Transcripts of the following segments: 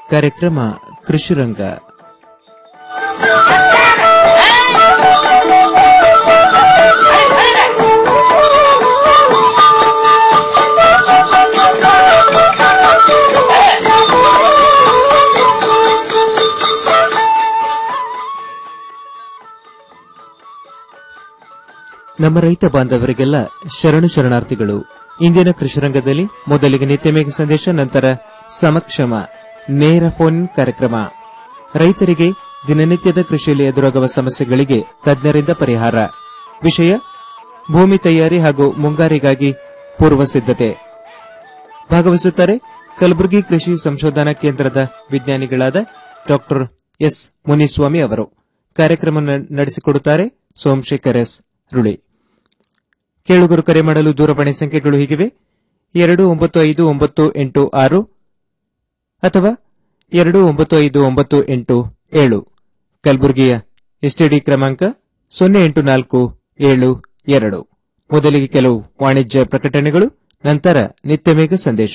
ಕಾರ್ಯಕ್ರಮ ಕೃಷಿರಂಗ ನಮ್ಮ ರೈತ ಬಾಂಧವರಿಗೆಲ್ಲ ಶರಣು ಶರಣಾರ್ಥಿಗಳು ಇಂದಿನ ಕೃಷಿರಂಗದಲ್ಲಿ ಮೊದಲಿಗೆ ನಿತ್ಯಮೇಘ ಸಂದೇಶ ನಂತರ ಸಮಕ್ಷಮ ನೇರ ಫೋನ್ ಕಾರ್ಯಕ್ರಮ ರೈತರಿಗೆ ದಿನನಿತ್ಯದ ಕೃಷಿಯಲ್ಲಿ ಎದುರಾಗುವ ಸಮಸ್ಯೆಗಳಿಗೆ ತಜ್ಞರಿಂದ ಪರಿಹಾರ ವಿಷಯ ಭೂಮಿ ತಯಾರಿ ಹಾಗೂ ಮುಂಗಾರಿಗಾಗಿ ಪೂರ್ವ ಸಿದ್ಧತೆ ಭಾಗವಹಿಸುತ್ತಾರೆ ಕಲಬುರಗಿ ಕೃಷಿ ಸಂಶೋಧನಾ ಕೇಂದ್ರದ ವಿಜ್ಞಾನಿಗಳಾದ ಡಾಕ್ಟರ್ ಎಸ್ ಮುನಿಸ್ವಾಮಿ ಅವರು ಕಾರ್ಯಕ್ರಮ ನ- ನಡೆಸಿಕೊಡುತ್ತಾರೆ ಸೋಮಶೇಖರ್ ಎಸ್ ರುಳಿ ಕೇಳುಗರು ಕರೆ ಮಾಡಲು ದೂರವಾಣಿ ಸಂಖ್ಯೆಗಳು ಹೀಗಿವೆ ಎರಡು ಒಂಬತ್ತು ಐದು ಒಂಬತ್ತು ಎಂಟು ಆರು ಅಥವಾ ಎರಡು ಒಂಬತ್ತು ಐದು ಒಂಬತ್ತು ಎಂಟು ಏಳು ಕಲಬುರಗಿಯ ಎಸ್ಟಿಡಿ ಕ್ರಮಾಂಕ ಸೊನ್ನೆ ಎಂಟು ನಾಲ್ಕು ಏಳು ಎರಡು ಮೊದಲಿಗೆ ಕೆಲವು ವಾಣಿಜ್ಯ ಪ್ರಕಟಣೆಗಳು ನಂತರ ನಿತ್ಯಮೇಘ ಸಂದೇಶ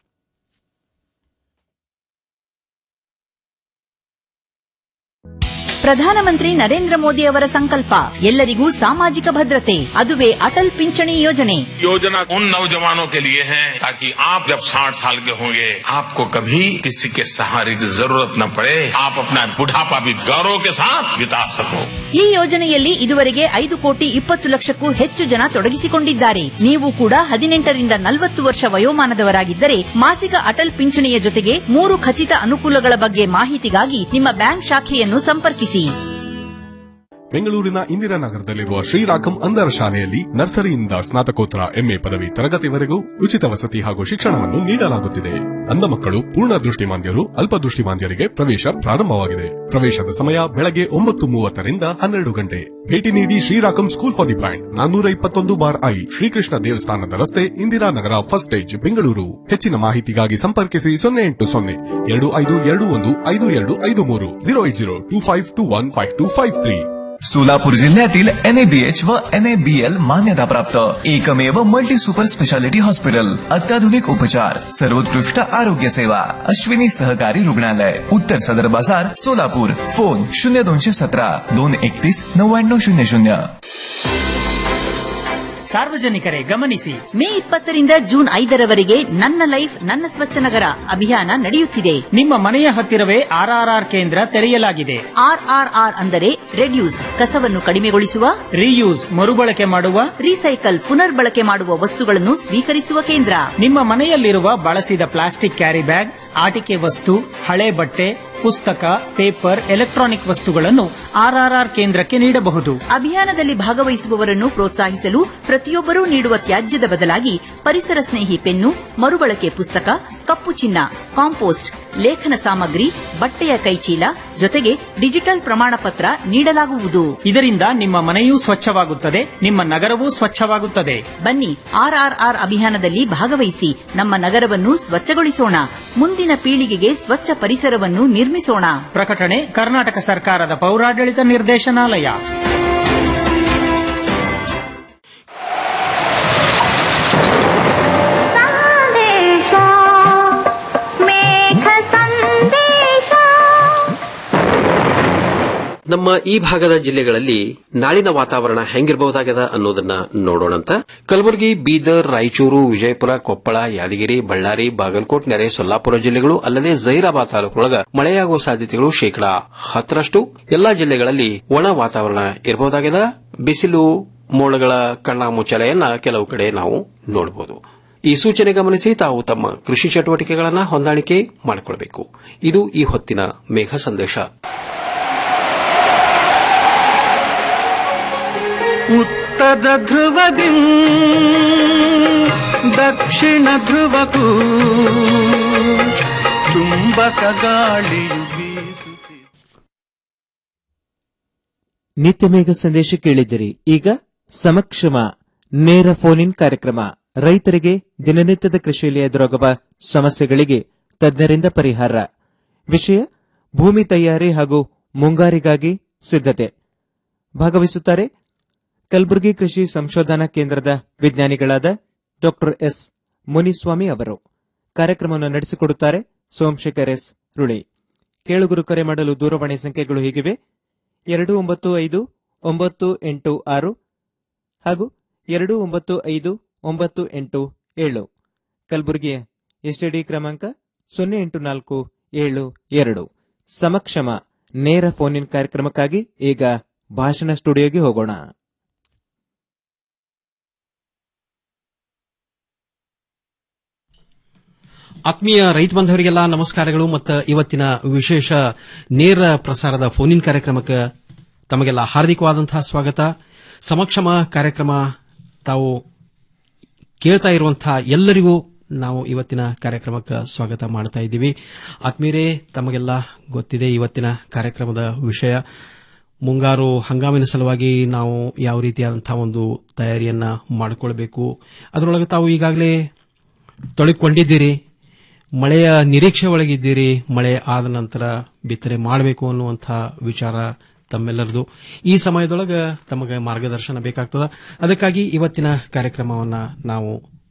ಪ್ರಧಾನಮಂತ್ರಿ ನರೇಂದ್ರ ಮೋದಿ ಅವರ ಸಂಕಲ್ಪ ಎಲ್ಲರಿಗೂ ಸಾಮಾಜಿಕ ಭದ್ರತೆ ಅದುವೇ ಅಟಲ್ ಪಿಂಚಣಿ ಯೋಜನೆ योजना उन नौजवानों के लिए है ताकि आप जब 60 साल के होंगे आपको कभी किसी के सहारे की जरूरत न पड़े आप अपना बुढ़ापा भी गौरव के साथ बिता सको ಈ ಯೋಜನೆಯಲ್ಲಿ ಇದುವರೆಗೆ ಐದು ಕೋಟಿ ಇಪ್ಪತ್ತು ಲಕ್ಷಕ್ಕೂ ಹೆಚ್ಚು ಜನ ತೊಡಗಿಸಿಕೊಂಡಿದ್ದಾರೆ ನೀವು ಕೂಡ ಹದಿನೆಂಟರಿಂದ ನಲವತ್ತು ವರ್ಷ ವಯೋಮಾನದವರಾಗಿದ್ದರೆ ಮಾಸಿಕ ಅಟಲ್ ಪಿಂಚಣಿಯ ಜೊತೆಗೆ ಮೂರು ಖಚಿತ ಅನುಕೂಲಗಳ ಬಗ್ಗೆ ಮಾಹಿತಿಗಾಗಿ ನಿಮ್ಮ ಬ್ಯಾಂಕ್ ಶಾಖೆಯನ್ನು ಸಂಪರ್ಕಿಸಿ ಬೆಂಗಳೂರಿನ ಇಂದಿರಾನಗರದಲ್ಲಿರುವ ಶ್ರೀರಾಕಂ ಅಂಧರ ಶಾಲೆಯಲ್ಲಿ ನರ್ಸರಿಯಿಂದ ಸ್ನಾತಕೋತ್ತರ ಎಂಎ ಪದವಿ ತರಗತಿವರೆಗೂ ಉಚಿತ ವಸತಿ ಹಾಗೂ ಶಿಕ್ಷಣವನ್ನು ನೀಡಲಾಗುತ್ತಿದೆ ಅಂಧ ಮಕ್ಕಳು ಪೂರ್ಣ ದೃಷ್ಟಿಮಾಂದ್ಯರು ಅಲ್ಪದೃಷ್ಟಿಮಾಂದ್ಯರಿಗೆ ಪ್ರವೇಶ ಪ್ರಾರಂಭವಾಗಿದೆ ಪ್ರವೇಶದ ಸಮಯ ಬೆಳಗ್ಗೆ ಒಂಬತ್ತು ಮೂವತ್ತರಿಂದ ಹನ್ನೆರಡು ಗಂಟೆ ಭೇಟಿ ನೀಡಿ ಶ್ರೀರಾಕಂ ಸ್ಕೂಲ್ ಫಾರ್ ದಿ ಬ್ಲೈಂಡ್ ನಾನ್ನೂರ ಇಪ್ಪತ್ತೊಂದು ಬಾರ್ ಐ ಶ್ರೀಕೃಷ್ಣ ದೇವಸ್ಥಾನದ ರಸ್ತೆ ಇಂದಿರಾನಗರ ಫಸ್ಟ್ ಸ್ಟೇಜ್ ಬೆಂಗಳೂರು ಹೆಚ್ಚಿನ ಮಾಹಿತಿಗಾಗಿ ಸಂಪರ್ಕಿಸಿ ಸೊನ್ನೆ ಎಂಟು ಸೊನ್ನೆ ಎರಡು ಐದು ಎರಡು ಒಂದು ಐದು ಎರಡು ಐದು ಮೂರು zero eight zero two five two one five two five three Solapur जिल्ह्यातील एनएबीएच व एनएबीएल मान्यताप्राप्त एकमेव मल्टी सुपर स्पेशालिटी हॉस्पिटल अत्याधुनिक उपचार सर्वोत्कृष्ट आरोग्य सेवा अश्विनी सहकारी रुग्णालय उत्तर सदर बाजार सोलापूर फोन शून्य दोनशे सतरा दोन एकतीस नव्याण्णव शून्य शून्य ಸಾರ್ವಜನಿಕರೇ ಗಮನಿಸಿ ಮೇ ಇಪ್ಪತ್ತರಿಂದ ಜೂನ್ ಐದರವರೆಗೆ ನನ್ನ ಲೈಫ್ ನನ್ನ ಸ್ವಚ್ಛ ನಗರ ಅಭಿಯಾನ ನಡೆಯುತ್ತಿದೆ ನಿಮ್ಮ ಮನೆಯ ಹತ್ತಿರವೇ ಆರ್ಆರ್ಆರ್ ಕೇಂದ್ರ ತೆರೆಯಲಾಗಿದೆ ಆರ್ಆರ್ಆರ್ ಅಂದರೆ ರೆಡ್ಯೂಸ್ ಕಸವನ್ನು ಕಡಿಮೆಗೊಳಿಸುವ ರೀಯೂಸ್ ಮರುಬಳಕೆ ಮಾಡುವ ರೀಸೈಕಲ್ ಪುನರ್ಬಳಕೆ ಮಾಡುವ ವಸ್ತುಗಳನ್ನು ಸ್ವೀಕರಿಸುವ ಕೇಂದ್ರ ನಿಮ್ಮ ಮನೆಯಲ್ಲಿರುವ ಬಳಸಿದ ಪ್ಲಾಸ್ಟಿಕ್ ಕ್ಯಾರಿ ಬ್ಯಾಗ್ ಆಟಿಕೆ ವಸ್ತು ಹಳೆ ಬಟ್ಟೆ ಪುಸ್ತಕ ಪೇಪರ್ ಎಲೆಕ್ಟ್ರಾನಿಕ್ ವಸ್ತುಗಳನ್ನು ಆರ್ಆರ್ಆರ್ ಕೇಂದ್ರಕ್ಕೆ ನೀಡಬಹುದು ಅಭಿಯಾನದಲ್ಲಿ ಭಾಗವಹಿಸುವವರನ್ನು ಪ್ರೋತ್ಸಾಹಿಸಲು ಪ್ರತಿಯೊಬ್ಬರೂ ನೀಡುವ ತ್ಯಾಜ್ಯದ ಬದಲಾಗಿ ಪರಿಸರ ಸ್ನೇಹಿ ಪೆನ್ನು ಮರುಬಳಕೆ ಪುಸ್ತಕ ಕಪ್ಪು ಚಿನ್ನ ಕಾಂಪೋಸ್ಟ್ ಲೇಖನ ಸಾಮಗ್ರಿ ಬಟ್ಟೆಯ ಕೈಚೀಲ ಜೊತೆಗೆ ಡಿಜಿಟಲ್ ಪ್ರಮಾಣ ಪತ್ರ ನೀಡಲಾಗುವುದು ಇದರಿಂದ ನಿಮ್ಮ ಮನೆಯೂ ಸ್ವಚ್ಛವಾಗುತ್ತದೆ ನಿಮ್ಮ ನಗರವೂ ಸ್ವಚ್ಛವಾಗುತ್ತದೆ ಬನ್ನಿ ಆರ್ಆರ್ಆರ್ ಅಭಿಯಾನದಲ್ಲಿ ಭಾಗವಹಿಸಿ ನಮ್ಮ ನಗರವನ್ನು ಸ್ವಚ್ಛಗೊಳಿಸೋಣ ಮುಂದಿನ ಪೀಳಿಗೆಗೆ ಸ್ವಚ್ಛ ಪರಿಸರವನ್ನು ನಿರ್ಮಿಸೋಣ ಪ್ರಕಟಣೆ ಕರ್ನಾಟಕ ಸರ್ಕಾರದ ಪೌರಾಡಳಿತ ನಿರ್ದೇಶನಾಲಯ ಸಂದೇಶ ಮೇಘ ಸಂದೇಶ ನಮ್ಮ ಈ ಭಾಗದ ಜಿಲ್ಲೆಗಳಲ್ಲಿ ನಾಳಿನ ವಾತಾವರಣ ಹೆಂಗಿರಬಹುದಾಗದ ಅನ್ನೋದನ್ನ ನೋಡೋಣಂತ ಕಲಬುರಗಿ ಬೀದರ್ ರಾಯಚೂರು ವಿಜಯಪುರ ಕೊಪ್ಪಳ ಯಾದಗಿರಿ ಬಳ್ಳಾರಿ ಬಾಗಲಕೋಟ್ ನೆರೆ ಸೊಲ್ಲಾಪುರ ಜಿಲ್ಲೆಗಳು ಅಲ್ಲದೆ ಜೈರಾಬಾದ್ ತಾಲೂಕೊಳಗ ಮಳೆಯಾಗುವ ಸಾಧ್ಯತೆಗಳು ಶೇಕಡಾ ಹತ್ತರಷ್ಟು ಎಲ್ಲಾ ಜಿಲ್ಲೆಗಳಲ್ಲಿ ಒಣ ವಾತಾವರಣ ಇರಬಹುದಾಗಿದೆ ಬಿಸಿಲು ಮೋಡಗಳ ಕಣ್ಣಾಮುಚ್ಚಲೆಯನ್ನ ಕೆಲವು ಕಡೆ ನಾವು ನೋಡಬಹುದು ಈ ಸೂಚನೆ ಗಮನಿಸಿ ತಾವು ತಮ್ಮ ಕೃಷಿ ಚಟುವಟಿಕೆಗಳನ್ನು ಹೊಂದಾಣಿಕೆ ಮಾಡಿಕೊಳ್ಳಬೇಕು ಇದು ಈ ಹೊತ್ತಿನ ಮೇಘ ಸಂದೇಶ ಉತ್ತರ ಧ್ರುವದಿ ದಕ್ಷಿಣ ಧ್ರುವಕ್ಕೂ ಚುಂಬಕ ಗಾಳಿಯು ಬೀಸುತ್ತಿದೆ ನಿತ್ಯಮೇಘ ಸಂದೇಶ ಕೇಳಿದಿರಿ ಈಗ ಸಮಕ್ಷಮ ನೇರ ಫೋನ್ ಇನ್ ಕಾರ್ಯಕ್ರಮ ರೈತರಿಗೆ ದಿನನಿತ್ಯದ ಕೃಷಿಯಲ್ಲಿ ಎದುರಾಗುವ ಸಮಸ್ಯೆಗಳಿಗೆ ತಜ್ಞರಿಂದ ಪರಿಹಾರ ವಿಷಯ ಭೂಮಿ ತಯಾರಿ ಹಾಗೂ ಮುಂಗಾರಿಗಾಗಿ ಸಿದ್ಧತೆ ಭಾಗವಹಿಸುತ್ತಾರೆ ಕಲಬುರಗಿ ಕೃಷಿ ಸಂಶೋಧನಾ ಕೇಂದ್ರದ ವಿಜ್ಞಾನಿಗಳಾದ ಡಾಕ್ಟರ್ ಎಸ್ ಮುನಿಸ್ವಾಮಿ ಅವರು ಕಾರ್ಯಕ್ರಮವನ್ನು ನಡೆಸಿಕೊಡುತ್ತಾರೆ ಸೋಮಶೇಖರ್ ಎಸ್ ರುಳಿ ಕೇಳುಗರು ಕರೆ ಮಾಡಲು ದೂರವಾಣಿ ಸಂಖ್ಯೆಗಳು ಹೀಗಿವೆ ಎರಡು ಒಂಬತ್ತು ಐದು ಒಂಬತ್ತು ಎಂಟು ಆರು ಹಾಗೂ ಎರಡು ಒಂಬತ್ತು ಐದು ಒಂಬತ್ತು ಎಂಟು ಏಳು ಕಲಬುರಗಿಯ ಎಸ್ಟಿಡಿ ಕ್ರಮಾಂಕ ಸೊನ್ನೆ ಎಂಟು ನಾಲ್ಕು ಏಳು ಎರಡು ಸಮಕ್ಷಮ ನೇರ ಫೋನ್ ಇನ್ ಕಾರ್ಯಕ್ರಮಕ್ಕಾಗಿ ಈಗ ಭಾಷಣ ಸ್ಟುಡಿಯೋಗೆ ಹೋಗೋಣ ಆತ್ಮೀಯ ರೈತ ಬಾಂಧವರಿಗೆಲ್ಲ ನಮಸ್ಕಾರಗಳು ಮತ್ತು ಇವತ್ತಿನ ವಿಶೇಷ ನೇರ ಪ್ರಸಾರದ ಫೋನ್ ಇನ್ ಕಾರ್ಯಕ್ರಮಕ್ಕೆ ತಮಗೆಲ್ಲ ಹಾರ್ದಿಕವಾದಂತಹ ಸ್ವಾಗತ ಸಮಕ್ಷಮ ಕಾರ್ಯಕ್ರಮ ತಾವು ಕೇಳ್ತಾ ಇರುವಂತಹ ಎಲ್ಲರಿಗೂ ನಾವು ಇವತ್ತಿನ ಕಾರ್ಯಕ್ರಮಕ್ಕೆ ಸ್ವಾಗತ ಮಾಡ್ತಾ ಇದ್ದೀವಿ ಆತ್ಮೀಯರೇ ತಮಗೆಲ್ಲ ಗೊತ್ತಿದೆ ಇವತ್ತಿನ ಕಾರ್ಯಕ್ರಮದ ವಿಷಯ ಮುಂಗಾರು ಹಂಗಾಮಿನ ಸಲುವಾಗಿ ನಾವು ಯಾವ ರೀತಿಯಾದಂತಹ ಒಂದು ತಯಾರಿಯನ್ನ ಮಾಡಿಕೊಳ್ಬೇಕು ಅದರೊಳಗೆ ತಾವು ಈಗಾಗಲೇ ತೊಳಕೊಂಡಿದ್ದೀರಿ ಮಳೆಯ ನಿರೀಕ್ಷೆ ಒಳಗಿದ್ದೀರಿ ಮಳೆ ಆದ ನಂತರ ಬಿತ್ತನೆ ಮಾಡಬೇಕು ಅನ್ನುವಂಥ ವಿಚಾರ ತಮ್ಮೆಲ್ಲರದು ಈ ಸಮಯದೊಳಗೆ ತಮಗೆ ಮಾರ್ಗದರ್ಶನ ಬೇಕಾಗ್ತದ ಅದಕ್ಕಾಗಿ ಇವತ್ತಿನ ಕಾರ್ಯಕ್ರಮವನ್ನ ನಾವು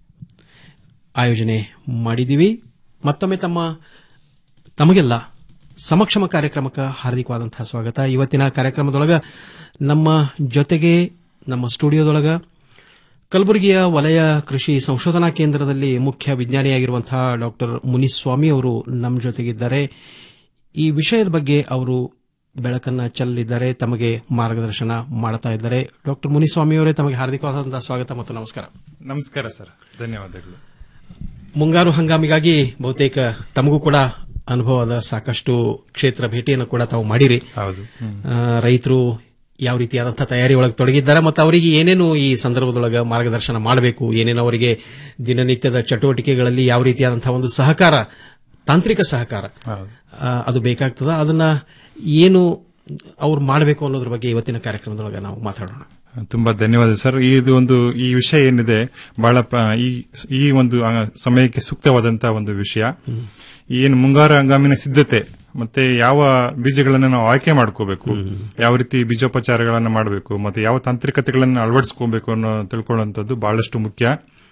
ಆಯೋಜನೆ ಮಾಡಿದ್ದೀವಿ ಮತ್ತೊಮ್ಮೆ ತಮ್ಮ ತಮಗೆಲ್ಲ ಸಮಕ್ಷಮ ಕಾರ್ಯಕ್ರಮಕ್ಕೆ ಹಾರ್ದಿಕವಾದಂತಹ ಸ್ವಾಗತ ಇವತ್ತಿನ ಕಾರ್ಯಕ್ರಮದೊಳಗ ನಮ್ಮ ಜೊತೆಗೆ ನಮ್ಮ ಸ್ಟುಡಿಯೋದೊಳಗ ಕಲಬುರಗಿಯ ವಲಯ ಕೃಷಿ ಸಂಶೋಧನಾ ಕೇಂದ್ರದಲ್ಲಿ ಮುಖ್ಯ ವಿಜ್ಞಾನಿಯಾಗಿರುವಂತಹ ಡಾಕ್ಟರ್ ಮುನಿಸ್ವಾಮಿ ಅವರು ನಮ್ಮ ಜೊತೆಗಿದ್ದಾರೆ ಈ ವಿಷಯದ ಬಗ್ಗೆ ಅವರು ಬೆಳಕನ್ನ ಚೆಲ್ಲಿದ್ದಾರೆ ತಮಗೆ ಮಾರ್ಗದರ್ಶನ ಮಾಡ್ತಾ ಇದ್ದಾರೆ ಡಾಕ್ಟರ್ ಮುನಿಸ್ವಾಮಿ ಅವರೇ ತಮಗೆ ಹಾರ್ದಿಕವಾದಂತಹ ಸ್ವಾಗತ ಮತ್ತು ನಮಸ್ಕಾರ ನಮಸ್ಕಾರ ಸರ್ ಧನ್ಯವಾದಗಳು ಮುಂಗಾರು ಹಂಗಾಮಿಗಾಗಿ ಬಹುತೇಕ ತಮಗೂ ಕೂಡ ಅನುಭವದ ಸಾಕಷ್ಟು ಕ್ಷೇತ್ರ ಭೇಟಿಯನ್ನು ಕೂಡ ತಾವು ಮಾಡಿರಿ ಹೌದು ಹ್ಮ್. ರೈತರು ಯಾವ ರೀತಿಯಾದಂತಹ ತಯಾರಿ ಒಳಗೆ ತೊಡಗಿದ್ದಾರೆ ಮತ್ತು ಅವರಿಗೆ ಏನೇನು ಈ ಸಂದರ್ಭದೊಳಗೆ ಮಾರ್ಗದರ್ಶನ ಮಾಡಬೇಕು ಏನೇನು ಅವರಿಗೆ ದಿನನಿತ್ಯದ ಚಟುವಟಿಕೆಗಳಲ್ಲಿ ಯಾವ ರೀತಿಯಾದಂತಹ ಒಂದು ಸಹಕಾರ ತಾಂತ್ರಿಕ ಸಹಕಾರ ಹೌದು. ಆ, ಅದು ಬೇಕಾಗ್ತದ ಅದನ್ನ ಏನು ಅವ್ರು ಮಾಡಬೇಕು ಅನ್ನೋದ್ರ ಬಗ್ಗೆ ಇವತ್ತಿನ ಕಾರ್ಯಕ್ರಮದೊಳಗೆ ನಾವು ಮಾತಾಡೋಣ ತುಂಬಾ ಧನ್ಯವಾದ ಸರ್ ಇದು ಒಂದು ಈ ವಿಷಯ ಏನಿದೆ ಬಹಳ ಪ್ರ- ಈ ಈ ಒಂದು ಆ, ಸಮಯಕ್ಕೆ ಸೂಕ್ತವಾದಂತಹ ಒಂದು ವಿಷಯ ಏನು ಮುಂಗಾರು ಹಂಗಾಮಿನ ಸಿದ್ಧತೆ ಮತ್ತೆ ಯಾವ ಬೀಜಗಳನ್ನು ನಾವು ಆಯ್ಕೆ ಮಾಡ್ಕೋಬೇಕು ಯಾವ ರೀತಿ ಬೀಜೋಪಚಾರಗಳನ್ನು ಮಾಡಬೇಕು ಮತ್ತೆ ಯಾವ ತಾಂತ್ರಿಕತೆಗಳನ್ನು ಅಳವಡಿಸ್ಕೋಬೇಕು ಅನ್ನೋ ತಿಳ್ಕೊಳ್ಳುವಂಥದ್ದು ಬಹಳಷ್ಟು ಮುಖ್ಯ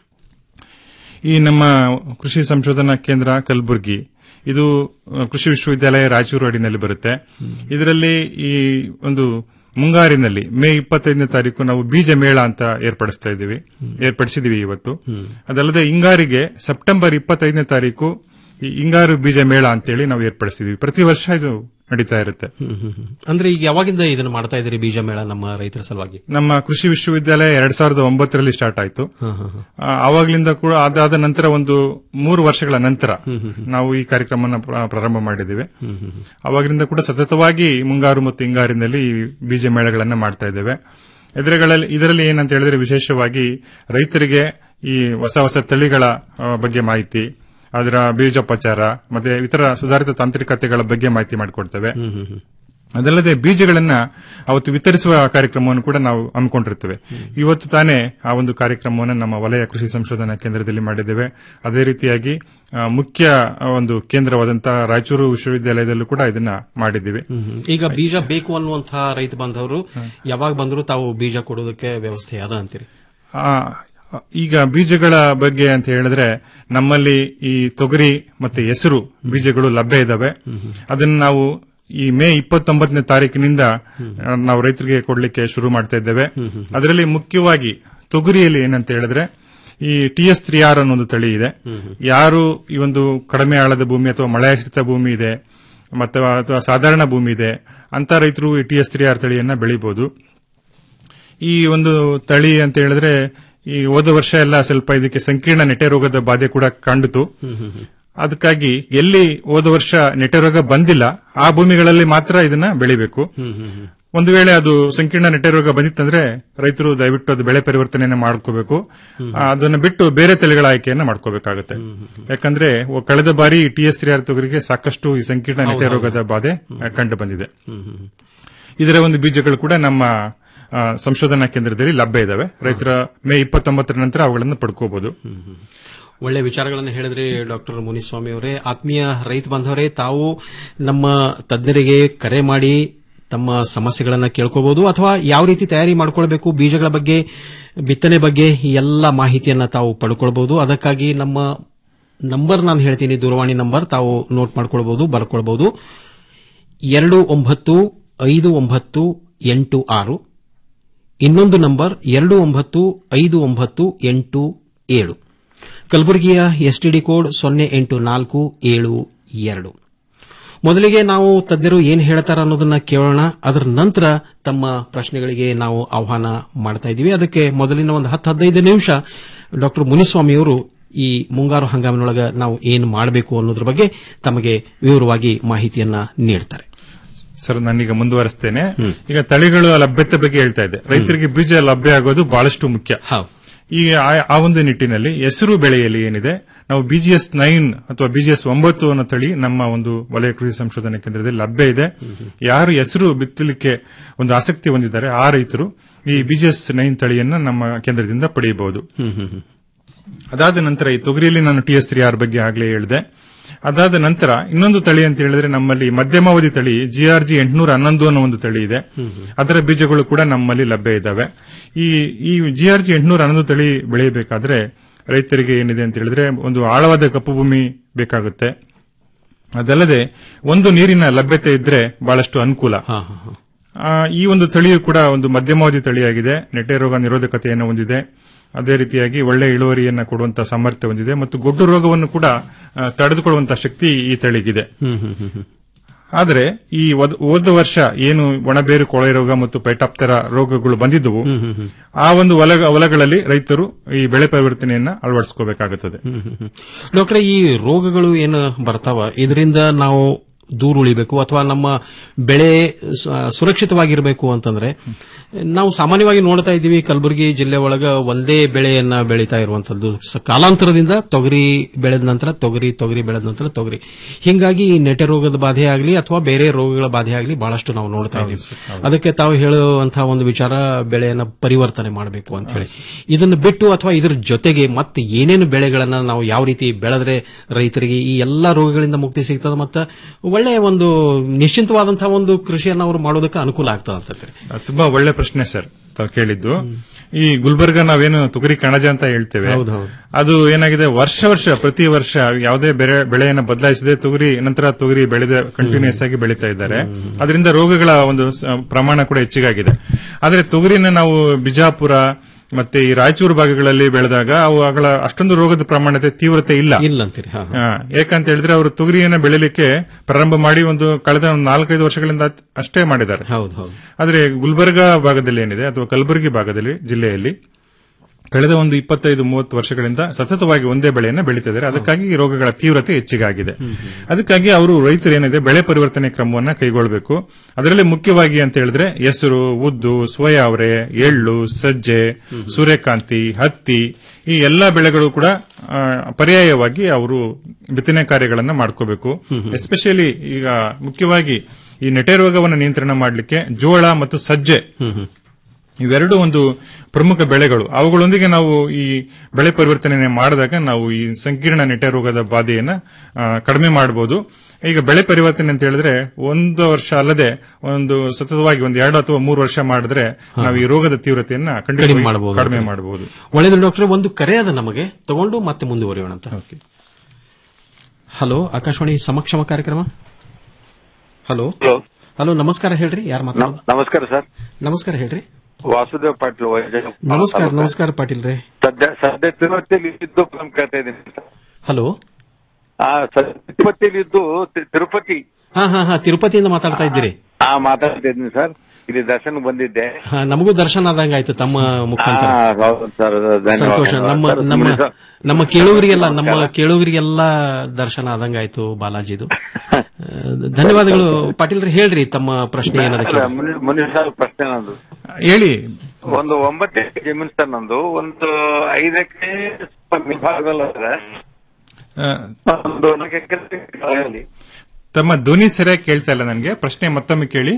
ಈ ನಮ್ಮ ಕೃಷಿ ಸಂಶೋಧನಾ ಕೇಂದ್ರ ಕಲಬುರಗಿ ಇದು ಅ, ಕೃಷಿ ವಿಶ್ವವಿದ್ಯಾಲಯ ರಾಯಚೂರು ಅಡಿನಲ್ಲಿ ಬರುತ್ತೆ ಇದರಲ್ಲಿ ಈ ಒಂದು ಮುಂಗಾರಿನಲ್ಲಿ ಮೇ ಇಪ್ಪತ್ತೈದನೇ ತಾರೀಕು ನಾವು ಬೀಜ ಮೇಳ ಅಂತ ಏರ್ಪಡಿಸ್ತಾ ಇದ್ದೀವಿ ಏರ್ಪಡಿಸಿದೀವಿ ಇವತ್ತು ಅದಲ್ಲದೆ ಹಿಂಗಾರಿಗೆ ಸೆಪ್ಟೆಂಬರ್ ಇಪ್ಪತ್ತೈದನೇ ತಾರೀಕು ಈ ಹಿಂಗಾರು ಬೀಜ ಮೇಳ ಅಂತೇಳಿ ನಾವು ಏರ್ಪಡಿಸಿದೀವಿ ಪ್ರತಿ ವರ್ಷ ಇದು ನಡೀತಾ ಇರುತ್ತೆ ಅಂದ್ರೆ ಈಗ ಯಾವಾಗಿಂದ ಇದನ್ನು ಮಾಡ್ತಾ ಇದ್ದೀರಿ ಬೀಜ ಮೇಳ ನಮ್ಮ ರೈತರ ಸಲುವಾಗಿ ನಮ್ಮ ಕೃಷಿ ವಿಶ್ವವಿದ್ಯಾಲಯ ಎರಡ್ ಸಾವಿರದ ಒಂಬತ್ತರಲ್ಲಿ ಸ್ಟಾರ್ಟ್ ಆಯಿತು ಆ, ಆವಾಗ್ಲಿಂದ ಕೂಡ ಅದಾದ ನಂತರ ಒಂದು ಮೂರು ವರ್ಷಗಳ ನಂತರ ನಾವು ಈ ಕಾರ್ಯಕ್ರಮನ ಪ್ರ- ಪ್ರಾರಂಭ ಮಾಡಿದ್ದೇವೆ ಅವಾಗಿನಿಂದ ಕೂಡ ಸತತವಾಗಿ ಮುಂಗಾರು ಮತ್ತು ಹಿಂಗಾರಿನಲ್ಲಿ ಈ ಬೀಜ ಮೇಳಗಳನ್ನ ಮಾಡ್ತಾ ಇದ್ದೇವೆ ಇದರಲ್ಲಿ ಇದರಲ್ಲಿ ಏನಂತ ಹೇಳಿದ್ರೆ ವಿಶೇಷವಾಗಿ ರೈತರಿಗೆ ಈ ಹೊಸ ಹೊಸ ತಳಿಗಳ ಆ, ಬಗ್ಗೆ ಮಾಹಿತಿ ಅದರ ಬೀಜೋಪಚಾರ ಮತ್ತೆ ಇತರ ಸುಧಾರಿತ ತಾಂತ್ರಿಕತೆಗಳ ಬಗ್ಗೆ ಮಾಹಿತಿ ಮಾಡಿಕೊಡ್ತೇವೆ ಅದಲ್ಲದೆ ಬೀಜಗಳನ್ನ ಅವತ್ತು ವಿತರಿಸುವ ಕಾರ್ಯಕ್ರಮವನ್ನು ಕೂಡ ನಾವು ಹಮ್ಮಿಕೊಂಡಿರ್ತೇವೆ ಇವತ್ತು ತಾನೇ ಆ ಒಂದು ಕಾರ್ಯಕ್ರಮವನ್ನು ನಮ್ಮ ವಲಯ ಕೃಷಿ ಸಂಶೋಧನಾ ಕೇಂದ್ರದಲ್ಲಿ ಮಾಡಿದ್ದೇವೆ ಅದೇ ರೀತಿಯಾಗಿ ಆ, ಮುಖ್ಯ ಆ, ಒಂದು ಕೇಂದ್ರವಾದಂತಹ ರಾಯಚೂರು ವಿಶ್ವವಿದ್ಯಾಲಯದಲ್ಲೂ ಕೂಡ ಇದನ್ನ ಮಾಡಿದ್ದೀವಿ ಈಗ ಬೀಜ ಬೇಕು ಅನ್ನುವಂತಹ ರೈತ ಬಾಂಧವರು ಯಾವಾಗ ಬಂದರೂ ತಾವು ಬೀಜ ಕೊಡೋದಕ್ಕೆ ವ್ಯವಸ್ಥೆ ಅದ ಅಂತೀರಿ ಆ, ಈಗ ಬೀಜಗಳ ಬಗ್ಗೆ ಅಂತ ಹೇಳಿದ್ರೆ ನಮ್ಮಲ್ಲಿ ಈ ತೊಗರಿ ಮತ್ತೆ ಹೆಸರು ಬೀಜಗಳು ಲಭ್ಯ ಇದಾವೆ ಅದನ್ನ ನಾವು ಈ ಮೇ ಇಪ್ಪತ್ತೊಂಬತ್ತನೇ ತಾರೀಕಿನಿಂದ ಆ, ನಾವು ರೈತರಿಗೆ ಕೊಡ್ಲಿಕ್ಕೆ ಶುರು ಮಾಡ್ತಾ ಇದ್ದೇವೆ ಅದರಲ್ಲಿ ಮುಖ್ಯವಾಗಿ ತೊಗರಿಯಲ್ಲಿ ಏನಂತ ಹೇಳಿದ್ರೆ ಈ ಟಿ ಎಸ್ ತ್ರೀ ಆರ್ ಅನ್ನೋ ಒಂದು ತಳಿ ಇದೆ ಯಾರು ಈ ಒಂದು ಕಡಿಮೆ ಆಳದ ಭೂಮಿ ಅಥವಾ ಮಳೆಯಾಶ್ರಿತ ಭೂಮಿ ಇದೆ ಮತ್ತೆ ಅಥವಾ ಸಾಧಾರಣ ಭೂಮಿ ಇದೆ ಅಂತ ರೈತರು ಈ ಟಿ ಎಸ್ ತ್ರೀ ಆರ್ ತಳಿಯನ್ನ ಬೆಳಿಬಹುದು ಈ ಒಂದು ತಳಿ ಅಂತ ಹೇಳಿದ್ರೆ ಈ ಹೋದ ವರ್ಷ ಎಲ್ಲ ಸ್ವಲ್ಪ ಇದಕ್ಕೆ ಸಂಕೀರ್ಣ ನೆಟೆ ರೋಗದ ಬಾಧೆ ಕೂಡ ಕಂಡಿತು ಅದಕ್ಕಾಗಿ ಎಲ್ಲಿ ಹೋದ ವರ್ಷ ನೆಟೆ ರೋಗ ಬಂದಿಲ್ಲ ಆ ಭೂಮಿಗಳಲ್ಲಿ ಮಾತ್ರ ಇದನ್ನ ಬೆಳಿಬೇಕು ಒಂದು ವೇಳೆ ಅದು ಸಂಕೀರ್ಣ ನೆಟೆ ರೋಗ ಬಂದಿತ್ತಂದ್ರೆ ರೈತರು ದಯವಿಟ್ಟು ಅದು ಬೆಳೆ ಪರಿವರ್ತನೆಯನ್ನ ಮಾಡ್ಕೋಬೇಕು ಆ, ಅದನ್ನ ಬಿಟ್ಟು ಬೇರೆ ತಳಿಗಳ ಆಯ್ಕೆಯನ್ನ ಮಾಡ್ಕೋಬೇಕಾಗುತ್ತೆ ಯಾಕಂದ್ರೆ ಒ- ಕಳೆದ ಬಾರಿ ಟಿ ಎಸ್ ತ್ರೀ ಆರ್ ತೊಗರಿಗೆ ಸಾಕಷ್ಟು ಈ ಸಂಕೀರ್ಣ ನೆಟೆ ರೋಗದ ಬಾಧೆ ಆ, ಕಂಡು ಬಂದಿದೆ ಇದರ ಒಂದು ಬೀಜಗಳು ಕೂಡ ನಮ್ಮ ಆ, ಸಂಶೋಧನಾ ಕೇಂದ್ರದಲ್ಲಿ ಲಭ್ಯ ಇದಾವೆ ರೈತರ ಮೇ ಇಪ್ಪತ್ತೊಂಬತ್ತರ ನಂತರ ಅವುಗಳನ್ನು ಪಡ್ಕೋಬಹುದು ಒಳ್ಳೆ ವಿಚಾರಗಳನ್ನು ಹೇಳಿದ್ರಿ ಡಾಕ್ಟರ್ ಮುನಿಸ್ವಾಮಿ ಅವರೇ ಆತ್ಮೀಯ ರೈತ ಬಾಂಧವರೇ ತಾವು ನಮ್ಮ ತಜ್ಞರಿಗೆ ಕರೆ ಮಾಡಿ ತಮ್ಮ ಸಮಸ್ಯೆಗಳನ್ನ ಕೇಳ್ಕೋಬಹುದು ಅಥವಾ ಯಾವ ರೀತಿ ತಯಾರಿ ಮಾಡ್ಕೊಳ್ಬೇಕು ಬೀಜಗಳ ಬಗ್ಗೆ ಬಿತ್ತನೆ ಬಗ್ಗೆ ಈ ಎಲ್ಲ ಮಾಹಿತಿಯನ್ನ ತಾವು ಪಡ್ಕೊಳ್ಬಹುದು ಅದಕ್ಕಾಗಿ ನಮ್ಮ ನಂಬರ್ ನಾನು ಹೇಳ್ತೀನಿ ದೂರವಾಣಿ ನಂಬರ್ ತಾವು ನೋಟ್ ಮಾಡ್ಕೊಳ್ಬಹುದು ಬರ್ಕೊಳ್ಬಹುದು ಎರಡು ಒಂಬತ್ತು ಐದು ಒಂಬತ್ತು ಎಂಟು ಆರು ಇನ್ನೊಂದು ನಂಬರ್ ಎರಡು ಒಂಬತ್ತು ಐದು ಒಂಬತ್ತು ಎಂಟು ಏಳು ಕಲಬುರಗಿಯ ಎಸ್ಟಿಡಿ ಕೋಡ್ ಸೊನ್ನೆ ಎಂಟು ನಾಲ್ಕು ಏಳು ಎರಡು ಮೊದಲಿಗೆ ನಾವು ತಜ್ಞರು ಏನ್ ಹೇಳ್ತಾರ ಅನ್ನೋದನ್ನ ಕೇಳೋಣ ಅದರ ನಂತರ ತಮ್ಮ ಪ್ರಶ್ನೆಗಳಿಗೆ ನಾವು ಆಹ್ವಾನ ಮಾಡ್ತಾ ಇದ್ದೀವಿ ಅದಕ್ಕೆ ಮೊದಲಿನ ಒಂದು ಹತ್ತು ಹದಿನೈದು ನಿಮಿಷ ಡಾಕ್ಟರ್ ಮುನಿಸ್ವಾಮಿಯವರು ಈ ಮುಂಗಾರು ಹಂಗಾಮಿನೊಳಗ ನಾವು ಏನು ಮಾಡಬೇಕು ಅನ್ನೋದ್ರ ಬಗ್ಗೆ ತಮಗೆ ವಿವರವಾಗಿ ಮಾಹಿತಿಯನ್ನ ನೀಡ್ತಾರೆ ಸರ್ ನಾನೀಗ ಮುಂದುವರಿಸ್ತೇನೆ ಈಗ ತಳಿಗಳ ಲಭ್ಯತೆ ಬಗ್ಗೆ ಹೇಳ್ತಾ ಇದ್ದೆ ರೈತರಿಗೆ ಬೀಜ ಲಭ್ಯ ಆಗೋದು ಬಹಳಷ್ಟು ಮುಖ್ಯ ಈಗ ಆ- ಆ ಒಂದು ನಿಟ್ಟಿನಲ್ಲಿ ಹೆಸರು ಬೆಳೆಯಲ್ಲಿ ಏನಿದೆ ನಾವು ಬಿಜಿಎಸ್ ನೈನ್ ಅಥವಾ ಬಿಜಿಎಸ್ ಒಂಬತ್ತು ಅನ್ನೋ ತಳಿ ನಮ್ಮ ಒಂದು ವಲಯ ಕೃಷಿ ಸಂಶೋಧನಾ ಕೇಂದ್ರದಲ್ಲಿ ಲಭ್ಯ ಇದೆ ಯಾರು ಹೆಸರು ಬಿತ್ತಲಿಕ್ಕೆ ಒಂದು ಆಸಕ್ತಿ ಹೊಂದಿದ್ದಾರೆ ಆ ರೈತರು ಈ ಬಿಜಿಎಸ್ ನೈನ್ ತಳಿಯನ್ನ ನಮ್ಮ ಕೇಂದ್ರದಿಂದ ಪಡೆಯಬಹುದು ಅದಾದ ನಂತರ ಈ ತೊಗರಿಯಲ್ಲಿ ನಾನು ಟಿ ಎಸ್ ತ್ರೀ ಆರ್ ಬಗ್ಗೆ ಆಗ್ಲೇ ಹೇಳಿದೆ ಅದಾದ ನಂತರ ಇನ್ನೊಂದು ತಳಿ ಅಂತ ಹೇಳಿದ್ರೆ ನಮ್ಮಲ್ಲಿ ಮಧ್ಯಮಾವಧಿ ತಳಿ ಜಿಆರ್ ಜಿ ಎಂಟುನೂರ ಹನ್ನೊಂದು ಅನ್ನೋ ಒಂದು ತಳಿ ಇದೆ ಅದರ ಬೀಜಗಳು ಕೂಡ ನಮ್ಮಲ್ಲಿ ಲಭ್ಯ ಇದ್ದಾವೆ ಈ ಈ ಜಿಆರ್ ಜಿ ಎಂಟುನೂರ ಹನ್ನೊಂದು ತಳಿ ಬೆಳೆಯಬೇಕಾದ್ರೆ ರೈತರಿಗೆ ಏನಿದೆ ಅಂತ ಹೇಳಿದ್ರೆ ಒಂದು ಆಳವಾದ ಕಪ್ಪು ಭೂಮಿ ಬೇಕಾಗುತ್ತೆ ಅದಲ್ಲದೆ ಒಂದು ನೀರಿನ ಲಭ್ಯತೆ ಇದ್ರೆ ಬಹಳಷ್ಟು ಅನುಕೂಲ ಆ, ಈ ಒಂದು ತಳಿಯು ಕೂಡ ಒಂದು ಮಧ್ಯಮಾವಧಿ ತಳಿಯಾಗಿದೆ ನೆಟ್ಟೆ ರೋಗ ನಿರೋಧಕತೆಯನ್ನು ಹೊಂದಿದೆ ಅದೇ ರೀತಿಯಾಗಿ ಒಳ್ಳೆ ಇಳುವರಿಯನ್ನ ಕೊಡುವಂತಹ ಸಾಮರ್ಥ್ಯ ಹೊಂದಿದೆ ಮತ್ತು ಗೊಡ್ಡು ರೋಗವನ್ನು ಕೂಡ ಆ, ತಡೆದುಕೊಳ್ಳುವಂತಹ ಶಕ್ತಿ ಈ ತಳಿಗಿದೆ ಆದರೆ ಈ ಒದ್- ಹೋದ ವರ್ಷ ಏನು ಒಣಬೇರು ಕೊಳೆ ರೋಗ ಮತ್ತು ಪೈಟಾಪ್ತರ ರೋಗಗಳು ಬಂದಿದ್ದವು ಆ ಒಂದು ಹೊಲ ಹೊಲಗಳಲ್ಲಿ ರೈತರು ಈ ಬೆಳೆ ಪರಿವರ್ತನೆಯನ್ನ ಅಳವಡಿಸಿಕೋಬೇಕಾಗುತ್ತದೆ ಡಾಕ್ಟ್ರೆ ಈ ರೋಗಗಳು ಏನು ಬರ್ತಾವ ಇದರಿಂದ ನಾವು ದೂರ ಉಳಿಬೇಕು ಅಥವಾ ನಮ್ಮ ಬೆಳೆ ಸ- ಸುರಕ್ಷಿತವಾಗಿರಬೇಕು ಅಂತಂದ್ರೆ ನಾವು ಸಾಮಾನ್ಯವಾಗಿ ನೋಡ್ತಾ ಇದ್ದೀವಿ ಕಲಬುರಗಿ ಜಿಲ್ಲೆ ಒಳಗ ಒಂದೇ ಬೆಳೆಯನ್ನ ಬೆಳೀತಾ ಇರುವಂತದ್ದು ಸ- ಕಾಲಾಂತರದಿಂದ ತೊಗರಿ ಬೆಳೆದ ನಂತರ ತೊಗರಿ ತೊಗರಿ ಬೆಳೆದ ನಂತರ ತೊಗರಿ ಹಿಂಗಾಗಿ ಈ ನೆಟೆ ರೋಗದ ಬಾಧೆ ಆಗಲಿ ಅಥವಾ ಬೇರೆ ರೋಗಗಳ ಬಾಧೆ ಆಗಲಿ ಬಹಳಷ್ಟು ನಾವು ನೋಡ್ತಾ ಇದ್ದೀವಿ ಅದಕ್ಕೆ ತಾವು ಹೇಳುವಂತಹ ಒಂದು ವಿಚಾರ ಬೆಳೆಯನ್ನ ಪರಿವರ್ತನೆ ಮಾಡಬೇಕು ಅಂತ ಹೇಳಿ ಇದನ್ನು ಬಿಟ್ಟು ಅಥವಾ ಇದರ ಜೊತೆಗೆ ಮತ್ತೆ ಏನೇನು ಬೆಳೆಗಳನ್ನ ನಾವು ಯಾವ ರೀತಿ ಬೆಳೆದ್ರೆ ರೈತರಿಗೆ ಈ ಎಲ್ಲಾ ರೋಗಗಳಿಂದ ಮುಕ್ತಿ ಸಿಗ್ತದೆ ಮತ್ತೆ ಒಳ್ಳೆಯ ಒಂದು ನಿಶ್ಚಿಂತವಾದಂತಹ ಒಂದು ಕೃಷಿಯನ್ನು ಅವರು ಮಾಡೋದಕ್ಕೆ ಅನುಕೂಲ ಆಗ್ತದೆ ಅಂತ ತುಂಬಾ ಒಳ್ಳೆ ಪ್ರಶ್ನೆ ಸರ್ ತಾವು ಕೇಳಿದ್ದು ಈ ಗುಲ್ಬರ್ಗ ನಾವೇನು ತೊಗರಿ ಕಣಜ ಅಂತ ಹೇಳ್ತೇವೆ ಹೌದೌದು. ಅದು ಏನಾಗಿದೆ ವರ್ಷ ವರ್ಷ ಪ್ರತಿ ವರ್ಷ ಯಾವುದೇ ಬೆಳೆ ಬೆಳೆಯನ್ನ ಬದಲಾಯಿಸದೆ ತೊಗರಿ ನಂತರ ತೊಗರಿ ಬೆಳೆದ ಕಂಟಿನ್ಯೂಸ್ ಆಗಿ ಬೆಳೀತಾ ಇದ್ದಾರೆ ಅದರಿಂದ ರೋಗಗಳ ಒಂದು ಸ- ಪ್ರಮಾಣ ಕೂಡ ಹೆಚ್ಚಿಗಾಗಿದೆ ಆದ್ರೆ ತೊಗರಿನ ನಾವು ಬಿಜಾಪುರ ಮತ್ತೆ ಈ ರಾಯಚೂರು ಭಾಗಗಳಲ್ಲಿ ಬೆಳೆದಾಗ ಅವುಗಳ ಅಷ್ಟೊಂದು ರೋಗದ ಪ್ರಮಾಣತೆ ತೀವ್ರತೆ ಇಲ್ಲ ಇಲ್ಲ ಅಂತೀರಿ ಹಾ, ಹಾ. ಹಾ, ಯಾಕಂತ ಹೇಳಿದ್ರೆ ಅವರು ತೊಗರಿಯನ್ನ ಬೆಳಿಲಿಕ್ಕೆ ಪ್ರಾರಂಭ ಮಾಡಿ ಒಂದು ಕಳೆದ ಒಂದು ನಾಲ್ಕೈದು ವರ್ಷಗಳಿಂದ ಅತ್- ಅಷ್ಟೇ ಮಾಡಿದ್ದಾರೆ ಹೌದು ಹೌದು ಆದ್ರೆ ಗುಲ್ಬರ್ಗಾ ಭಾಗದಲ್ಲಿ ಏನಿದೆ ಅಥವಾ ಕಲಬುರಗಿ ಭಾಗದಲ್ಲಿ ಜಿಲ್ಲೆಯಲ್ಲಿ ಕಳೆದ ಒಂದು ಇಪ್ಪತ್ತೈದು ಮೂವತ್ತು ವರ್ಷಗಳಿಂದ ಸತತವಾಗಿ ಒಂದೇ ಬೆಳೆಯನ್ನ ಬೆಳೀತಿದ್ದಾರೆ ಅದಕ್ಕಾಗಿ ಈ ರೋಗಗಳ ತೀವ್ರತೆ ಹೆಚ್ಚಿಗಾಗಿದೆ ಅದಕ್ಕಾಗಿ ಅವರು ರೈತರು ಏನಿದೆ ಬೆಳೆ ಪರಿವರ್ತನೆ ಕ್ರಮವನ್ನ ಕೈಗೊಳ್ಳಬೇಕು ಅದರಲ್ಲಿ ಮುಖ್ಯವಾಗಿ ಅಂತ ಹೇಳಿದ್ರೆ ಹೆಸರು ಉದ್ದು ಸೋಯಾ ಅವರೆ ಎಳ್ಳು ಸಜ್ಜೆ ಸೂರ್ಯಕಾಂತಿ ಹತ್ತಿ ಈ ಎಲ್ಲಾ ಬೆಳೆಗಳು ಕೂಡ ಆ, ಪರ್ಯಾಯವಾಗಿ ಅವರು ಬಿತ್ತನೆ ಕಾರ್ಯಗಳನ್ನ ಮಾಡ್ಕೋಬೇಕು ಎಸ್ಪೆಷಲಿ ಈಗ ಮುಖ್ಯವಾಗಿ ಈ ನೆಟೆ ರೋಗವನ್ನು ನಿಯಂತ್ರಣ ಮಾಡಲಿಕ್ಕೆ ಜೋಳ ಮತ್ತು ಸಜ್ಜೆ ಇವೆರಡು ಒಂದು ಪ್ರಮುಖ ಬೆಳೆಗಳು ಅವುಗಳೊಂದಿಗೆ ನಾವು ಈ ಬೆಳೆ ಪರಿವರ್ತನೆ ಮಾಡಿದಾಗ ನಾವು ಈ ಸಂಕೀರ್ಣ ನೆಟೆ ರೋಗದ ಬಾಧೆಯನ್ನ ಆ, ಕಡಿಮೆ ಮಾಡಬಹುದು ಈಗ ಬೆಳೆ ಪರಿವರ್ತನೆ ಅಂತ ಹೇಳಿದ್ರೆ ಒಂದು ವರ್ಷ ಅಲ್ಲದೆ ಒಂದು ಸತತವಾಗಿ ಒಂದು ಎರಡು ಅಥವಾ ಮೂರು ವರ್ಷ ಮಾಡಿದ್ರೆ ನಾವು ಈ ರೋಗದ ತೀವ್ರತೆಯನ್ನ ಕಡಿಮೆ ಖಂಡಿತ ಮಾಡಬಹುದು ಕಡಿಮೆ ಮಾಡಬಹುದು ಒಳ್ಳೆಯದು ಡಾಕ್ಟರ್ ಒಂದು ಕರೆ ಅದ ನಮಗೆ ತಗೊಂಡು ಮತ್ತೆ ಮುಂದುವರಿಯೋಣ ಅಂತ ಹಲೋ ಆಕಾಶವಾಣಿ ಸಮಕ್ಷಮ ಕಾರ್ಯಕ್ರಮ ಹಲೋ ಹಲೋ ನಮಸ್ಕಾರ ಹೇಳ್ರಿ ಯಾರು ಮಾತಾಡೋದು ನಮಸ್ಕಾರ ಸರ್ ನಮಸ್ಕಾರ ಹೇಳ್ರಿ ವಾಸುದೇವ್ ಪಾಟೀಲ್ ವೈಜಾಗ್ ನಮಸ್ಕಾರ ನಮಸ್ಕಾರ ಪಾಟೀಲ್ ರೇ ಸದ್ಯ ಸದ್ಯ ತಿರುಪತಿಯಲ್ಲಿ ಇದ್ದು ಫಿಲ್ಮ್ ಕೇಳ್ತಾ ಇದ್ದೀನಿ ಸರ್. ಹಲೋ ಆ ಸದ್ಯ ತಿರುಪತಿಯಲ್ಲಿ ಇದ್ದು ತಿ- ತಿರುಪತಿ ಹಾ ಹಾ ಹಾ ತಿರುಪತಿಯಿಂದ ಮಾತಾಡ್ತಾ ಇದ್ದೀರಿ ಆ ಮಾತಾಡ್ತಾ ಇದ್ದೀನಿ ಸರ್ ಇಲ್ಲಿ ದರ್ಶನ ಬಂದಿದ್ದೆ ಹಾ, ನಮಗೂ ದರ್ಶನ ಆದಂಗ ಆಯ್ತು ತಮ್ಮ ಆ, ಮುಖಾಂತರ ಹೌದು ಸರ್ ಧನ್ಯವಾದ ಸಂತೋಷ ನಮ್ಮ ಸರ್, ನಮ್ಮ ಮುನಿಸ- ನಮ್ಮ ಕೇಳುಗರಿಗೆಲ್ಲ ನಮ್ಮ ಕೇಳುಗರಿಗೆಲ್ಲ ದರ್ಶನ ಆದಂಗ ಆಯ್ತು ಬಾಲಾಜಿದು ಆ, ಧನ್ಯವಾದಗಳು ಪಾಟೀಲ್ ರೇ ಹೇಳ್ರಿ ತಮ್ಮ ಪ್ರಶ್ನೆ ಏನದಕ್ಕೆ ಅಲ್ಲ, ಮುನಿ- ಮುನಿಸ್ ಸರ್ ಪ್ರಶ್ನೆ ನಂದು ಹೇಳಿ ಒಂದು ಒಂಬತ್ತು ಎಕರೆ ಜಮೀನು ಸರ್ ನಂದು ಒಂದು ಐದು ಎಕರೆ ಮೇಲ್ಭಾಗದಲ್ಲಿ ಅದ. ಆ, ಒಂದು ನಾಲ್ಕು ಎಕರೆ ಕೆಳಗಲ್ಲಿ. ತಮ್ಮ ಧ್ವನಿ ಸರಿಯಾಗಿ ಕೇಳ್ತಾ ಇಲ್ಲ ನನಗೆ ಪ್ರಶ್ನೆ ಮತ್ತೊಮ್ಮೆ ಕೇಳಿ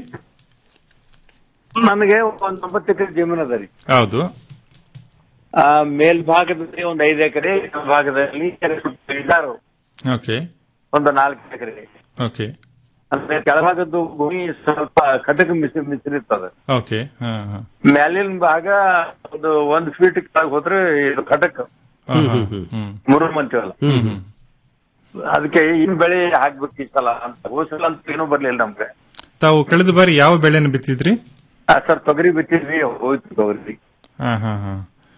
ನನಗೆ ಒಂದು ಒಂಬತ್ತು ಎಕರೆ ಜಮೀನು ಅದ ರೀ ಹೌದು ಆ ಮೇಲ್ಭಾಗದಲ್ಲಿ ಒಂದು ಐದು ಎಕರೆ ಭಾಗದಲ್ಲಿ ಇದ್ದಾರು ಓಕೆ ಒಂದು ನಾಲ್ಕು ಎಕರೆ ಓಕೆ ಅಂದ್ರೆ ಕೆಳಭಾಗದ್ದು ಭೂಮಿ ಸ್ವಲ್ಪ ಕಟಕ ಮಿಶ್ರ ಮಿಶ್ರಿರ್ತದೆ ಓಕೆ ಹಾ ಹಾ ಮೇಲಿನ ಭಾಗ ಒಂದು ಒಂದು ಫೀಟ್ ಕೆಳಗೆ ಹೋದ್ರೆ ಇದು ಕಟಕ್ ಹಾ, ಹಾ. ಹ್ಮ್ ಮುರುಮ್ ಅಂತೀವಲ್ಲ ಹ್ಮ್ ಹ್ಮ್ ಅದಕ್ಕೆ ಇನ್ ಬೆಳೆ ಹಾಕ್ಬೇಕು ಈ ಸಲ ಅಂತ ಹೋದ್ ಸಲ ಅಂತ ಏನೂ ಬರ್ಲಿಲ್ಲ ನಮ್ಗೆ ತಾವು ಕಳೆದ ಬಾರಿ ಯಾವ ಬೆಳೆನ ಬಿತ್ತಿದ್ರಿ ಸರ್ ತೊಗರಿ ಬಿತ್ತಿದ್ವಿ ಹೋಯ್ತು ತೊಗರಿ ಹಾ ಹಾ ಹಾ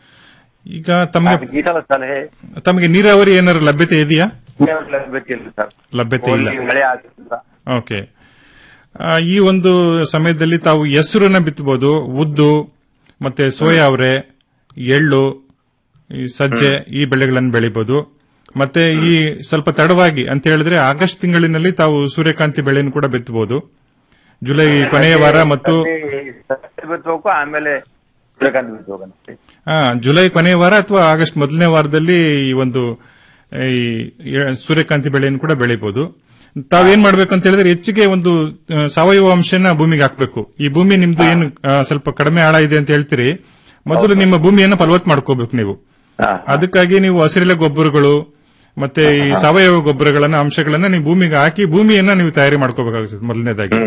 ಈಗ ತಮಗೆ ಅದಕ್ಕೆ ಈ ಸಲ ಸಲಹೆ ತಮಗೆ ನೀರಾವರಿ ಏನಾದ್ರು ಲಭ್ಯತೆ ಇದೆಯಾ ಬೇಕಿಲ್ಲ ಸರ್ ಲಭ್ಯತೆ ಇಲ್ಲ ಒಳ್ಳೆ ಮಳೆ ಆಗ್ತಿಲ್ಲ ಓಕೆ ಆ, ಈ ಒಂದು ಸಮಯದಲ್ಲಿ ತಾವು ಹೆಸರನ್ನ ಬಿತ್ತಬಹುದು ಉದ್ದು ಮತ್ತೆ ಸೋಯಾ ಅವರೆ ಎಳ್ಳು ಈ ಸಜ್ಜೆ ಈ ಬೆಳೆಗಳನ್ನು ಬೆಳಿಬಹುದು ಮತ್ತೆ ಈ ಸ್ವಲ್ಪ ತಡವಾಗಿ ಅಂತ ಹೇಳಿದ್ರೆ ಆಗಸ್ಟ್ ತಿಂಗಳಿನಲ್ಲಿ ತಾವು ಸೂರ್ಯಕಾಂತಿ ಬೆಳೆಯನ್ನು ಕೂಡ ಬಿತ್ತಬಹುದು ಜುಲೈ ಕೊನೆಯ ವಾರ ಮತ್ತು ಸಸಿ ಬಿತ್ಬೇಕು ಆಮೇಲೆ ಸೂರ್ಯಕಾಂತಿ ಬಿತ್ಬೇಕು ಅಷ್ಟೇ. ಆ, ಜುಲೈ ಕೊನೆಯ ವಾರ ಅಥವಾ ಆಗಸ್ಟ್ ಮೊದಲನೇ ವಾರದಲ್ಲಿ ಈ ಒಂದು ಈ ಎ- ಸೂರ್ಯಕಾಂತಿ ಬೆಳೆಯನ್ನು ಕೂಡ ಬೆಳಿಬಹುದು ತಾವೇನ್ ಮಾಡ್ಬೇಕು ಅಂತ ಹೇಳಿದ್ರೆ ಹೆಚ್ಚಿಗೆ ಒಂದು ಆ, ಸಾವಯವ ಅಂಶನ ಭೂಮಿಗೆ ಹಾಕ್ಬೇಕು ಈ ಭೂಮಿ ನಿಮ್ದು ಏನು ಆ, ಸ್ವಲ್ಪ ಕಡಿಮೆ ಆಳ ಇದೆ ಅಂತ ಹೇಳ್ತೀರಿ ಮೊದಲು ನಿಮ್ಮ ಭೂಮಿಯನ್ನ ಫಲವತ್ ಮಾಡ್ಕೋಬೇಕು ನೀವು ಅದಕ್ಕಾಗಿ ನೀವು ಹಸಿರೆಲೆ ಗೊಬ್ಬರಗಳು ಮತ್ತೆ ಈ ಸಾವಯವ ಗೊಬ್ಬರಗಳನ್ನ ಅಂಶಗಳನ್ನ ನೀವು ಭೂಮಿಗೆ ಹಾಕಿ ಭೂಮಿಯನ್ನ ನೀವು ತಯಾರಿ ಮಾಡ್ಕೋಬೇಕಾಗುತ್ತೆ ಮೊದಲನೇದಾಗಿ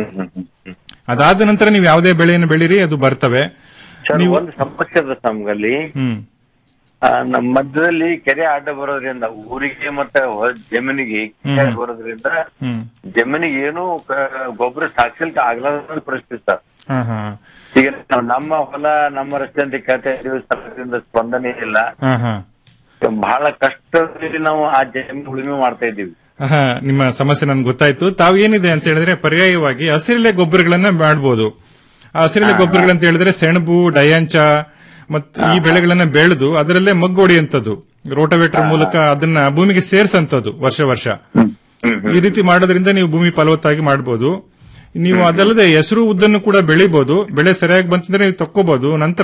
ಅದಾದ ನಂತರ ನೀವು ಯಾವುದೇ ಬೆಳೆಯನ್ನು ಬೆಳೀರಿ ಅದು ಬರ್ತವೆ ಸರ್ ಒಂದು ಸಮಸ್ಯೆ ಅದ ನಮ್ಗಲ್ಲಿ ಹ್ಮ್ ಆ, ನಮ್ಮ ಮಧ್ಯದಲ್ಲಿ ಕೆರೆ ಅಡ್ಡ ಬರೋದ್ರಿಂದ ಊರಿಗೆ ಮತ್ತೆ ಹೊ- ಜಮೀನಿಗೆ ಕೆರೆ ಹ್ಮ್. ಬರೋದ್ರಿಂದ ಹ್ಮ್ ಜಮೀನಿಗೆ ಏನು ಕ- ಗೊಬ್ಬರ ಸಾಕ್ಸಲಿಕ್ಕೆ ಆಗ್ಲಾರ್ದ ಪರಿಸ್ಥಿತಿ ಸರ್ ಹಾ ಹಾ ಈಗ ನಾವು ನಮ್ಮ ಹೊಲ ನಮ್ಮ ರಸ್ತೆ ಅಂತ ಕೇಳ್ತಾ ಇದೀವಿ ಸರ್ಕಾರದಿಂದ ಸ್ಪಂದನೆ ಇಲ್ಲ ಹಾ ಹಾ ಬಹಳ ಕಷ್ಟದಲ್ಲಿ ನಾವು ಆ ಜಮೀನು ಉಳುಮೆ ಮಾಡ್ತಾ ಇದ್ದೀವಿ ಹಾ, ನಿಮ್ಮ ಸಮಸ್ಯೆ ನನ್ಗೆ ಗೊತ್ತಾಯ್ತು ತಾವು ಏನಿದೆ ಅಂತ ಹೇಳಿದ್ರೆ ಪರ್ಯಾಯವಾಗಿ ಹಸಿರೆಲೆ ಗೊಬ್ಬರಗಳನ್ನ ಮಾಡಬಹುದು ಆ ಹಸಿರೆಲೆ ಗೊಬ್ಬರಗಳಂತ ಹೇಳಿದ್ರೆ ಸೆಣಬು ಡಯಾಂಚ ಮತ್ತು ಈ ಬೆಳೆಗಳನ್ನ ಬೆಳೆದು ಅದರಲ್ಲೇ ಮಗ್ಗು ಹೊಡೆಯುವಂಥದ್ದು ರೋಟೋವೇಟರ್ ಮೂಲಕ ಅದನ್ನ ಭೂಮಿಗೆ ಸೇರ್ಸಂತದ್ದು ವರ್ಷ ವರ್ಷ ಈ ರೀತಿ ಮಾಡೋದ್ರಿಂದ ನೀವು ಭೂಮಿ ಫಲವತ್ತಾಗಿ ಮಾಡಬಹುದು ನೀವು ಅದಲ್ಲದೆ ಹೆಸರು ಉದ್ದನ್ನು ಕೂಡ ಬೆಳಿಬಹುದು ಬೆಳೆ ಸರಿಯಾಗಿ ಬಂತಂದ್ರೆ ನೀವು ತಕ್ಕೋಬಹುದು ನಂತರ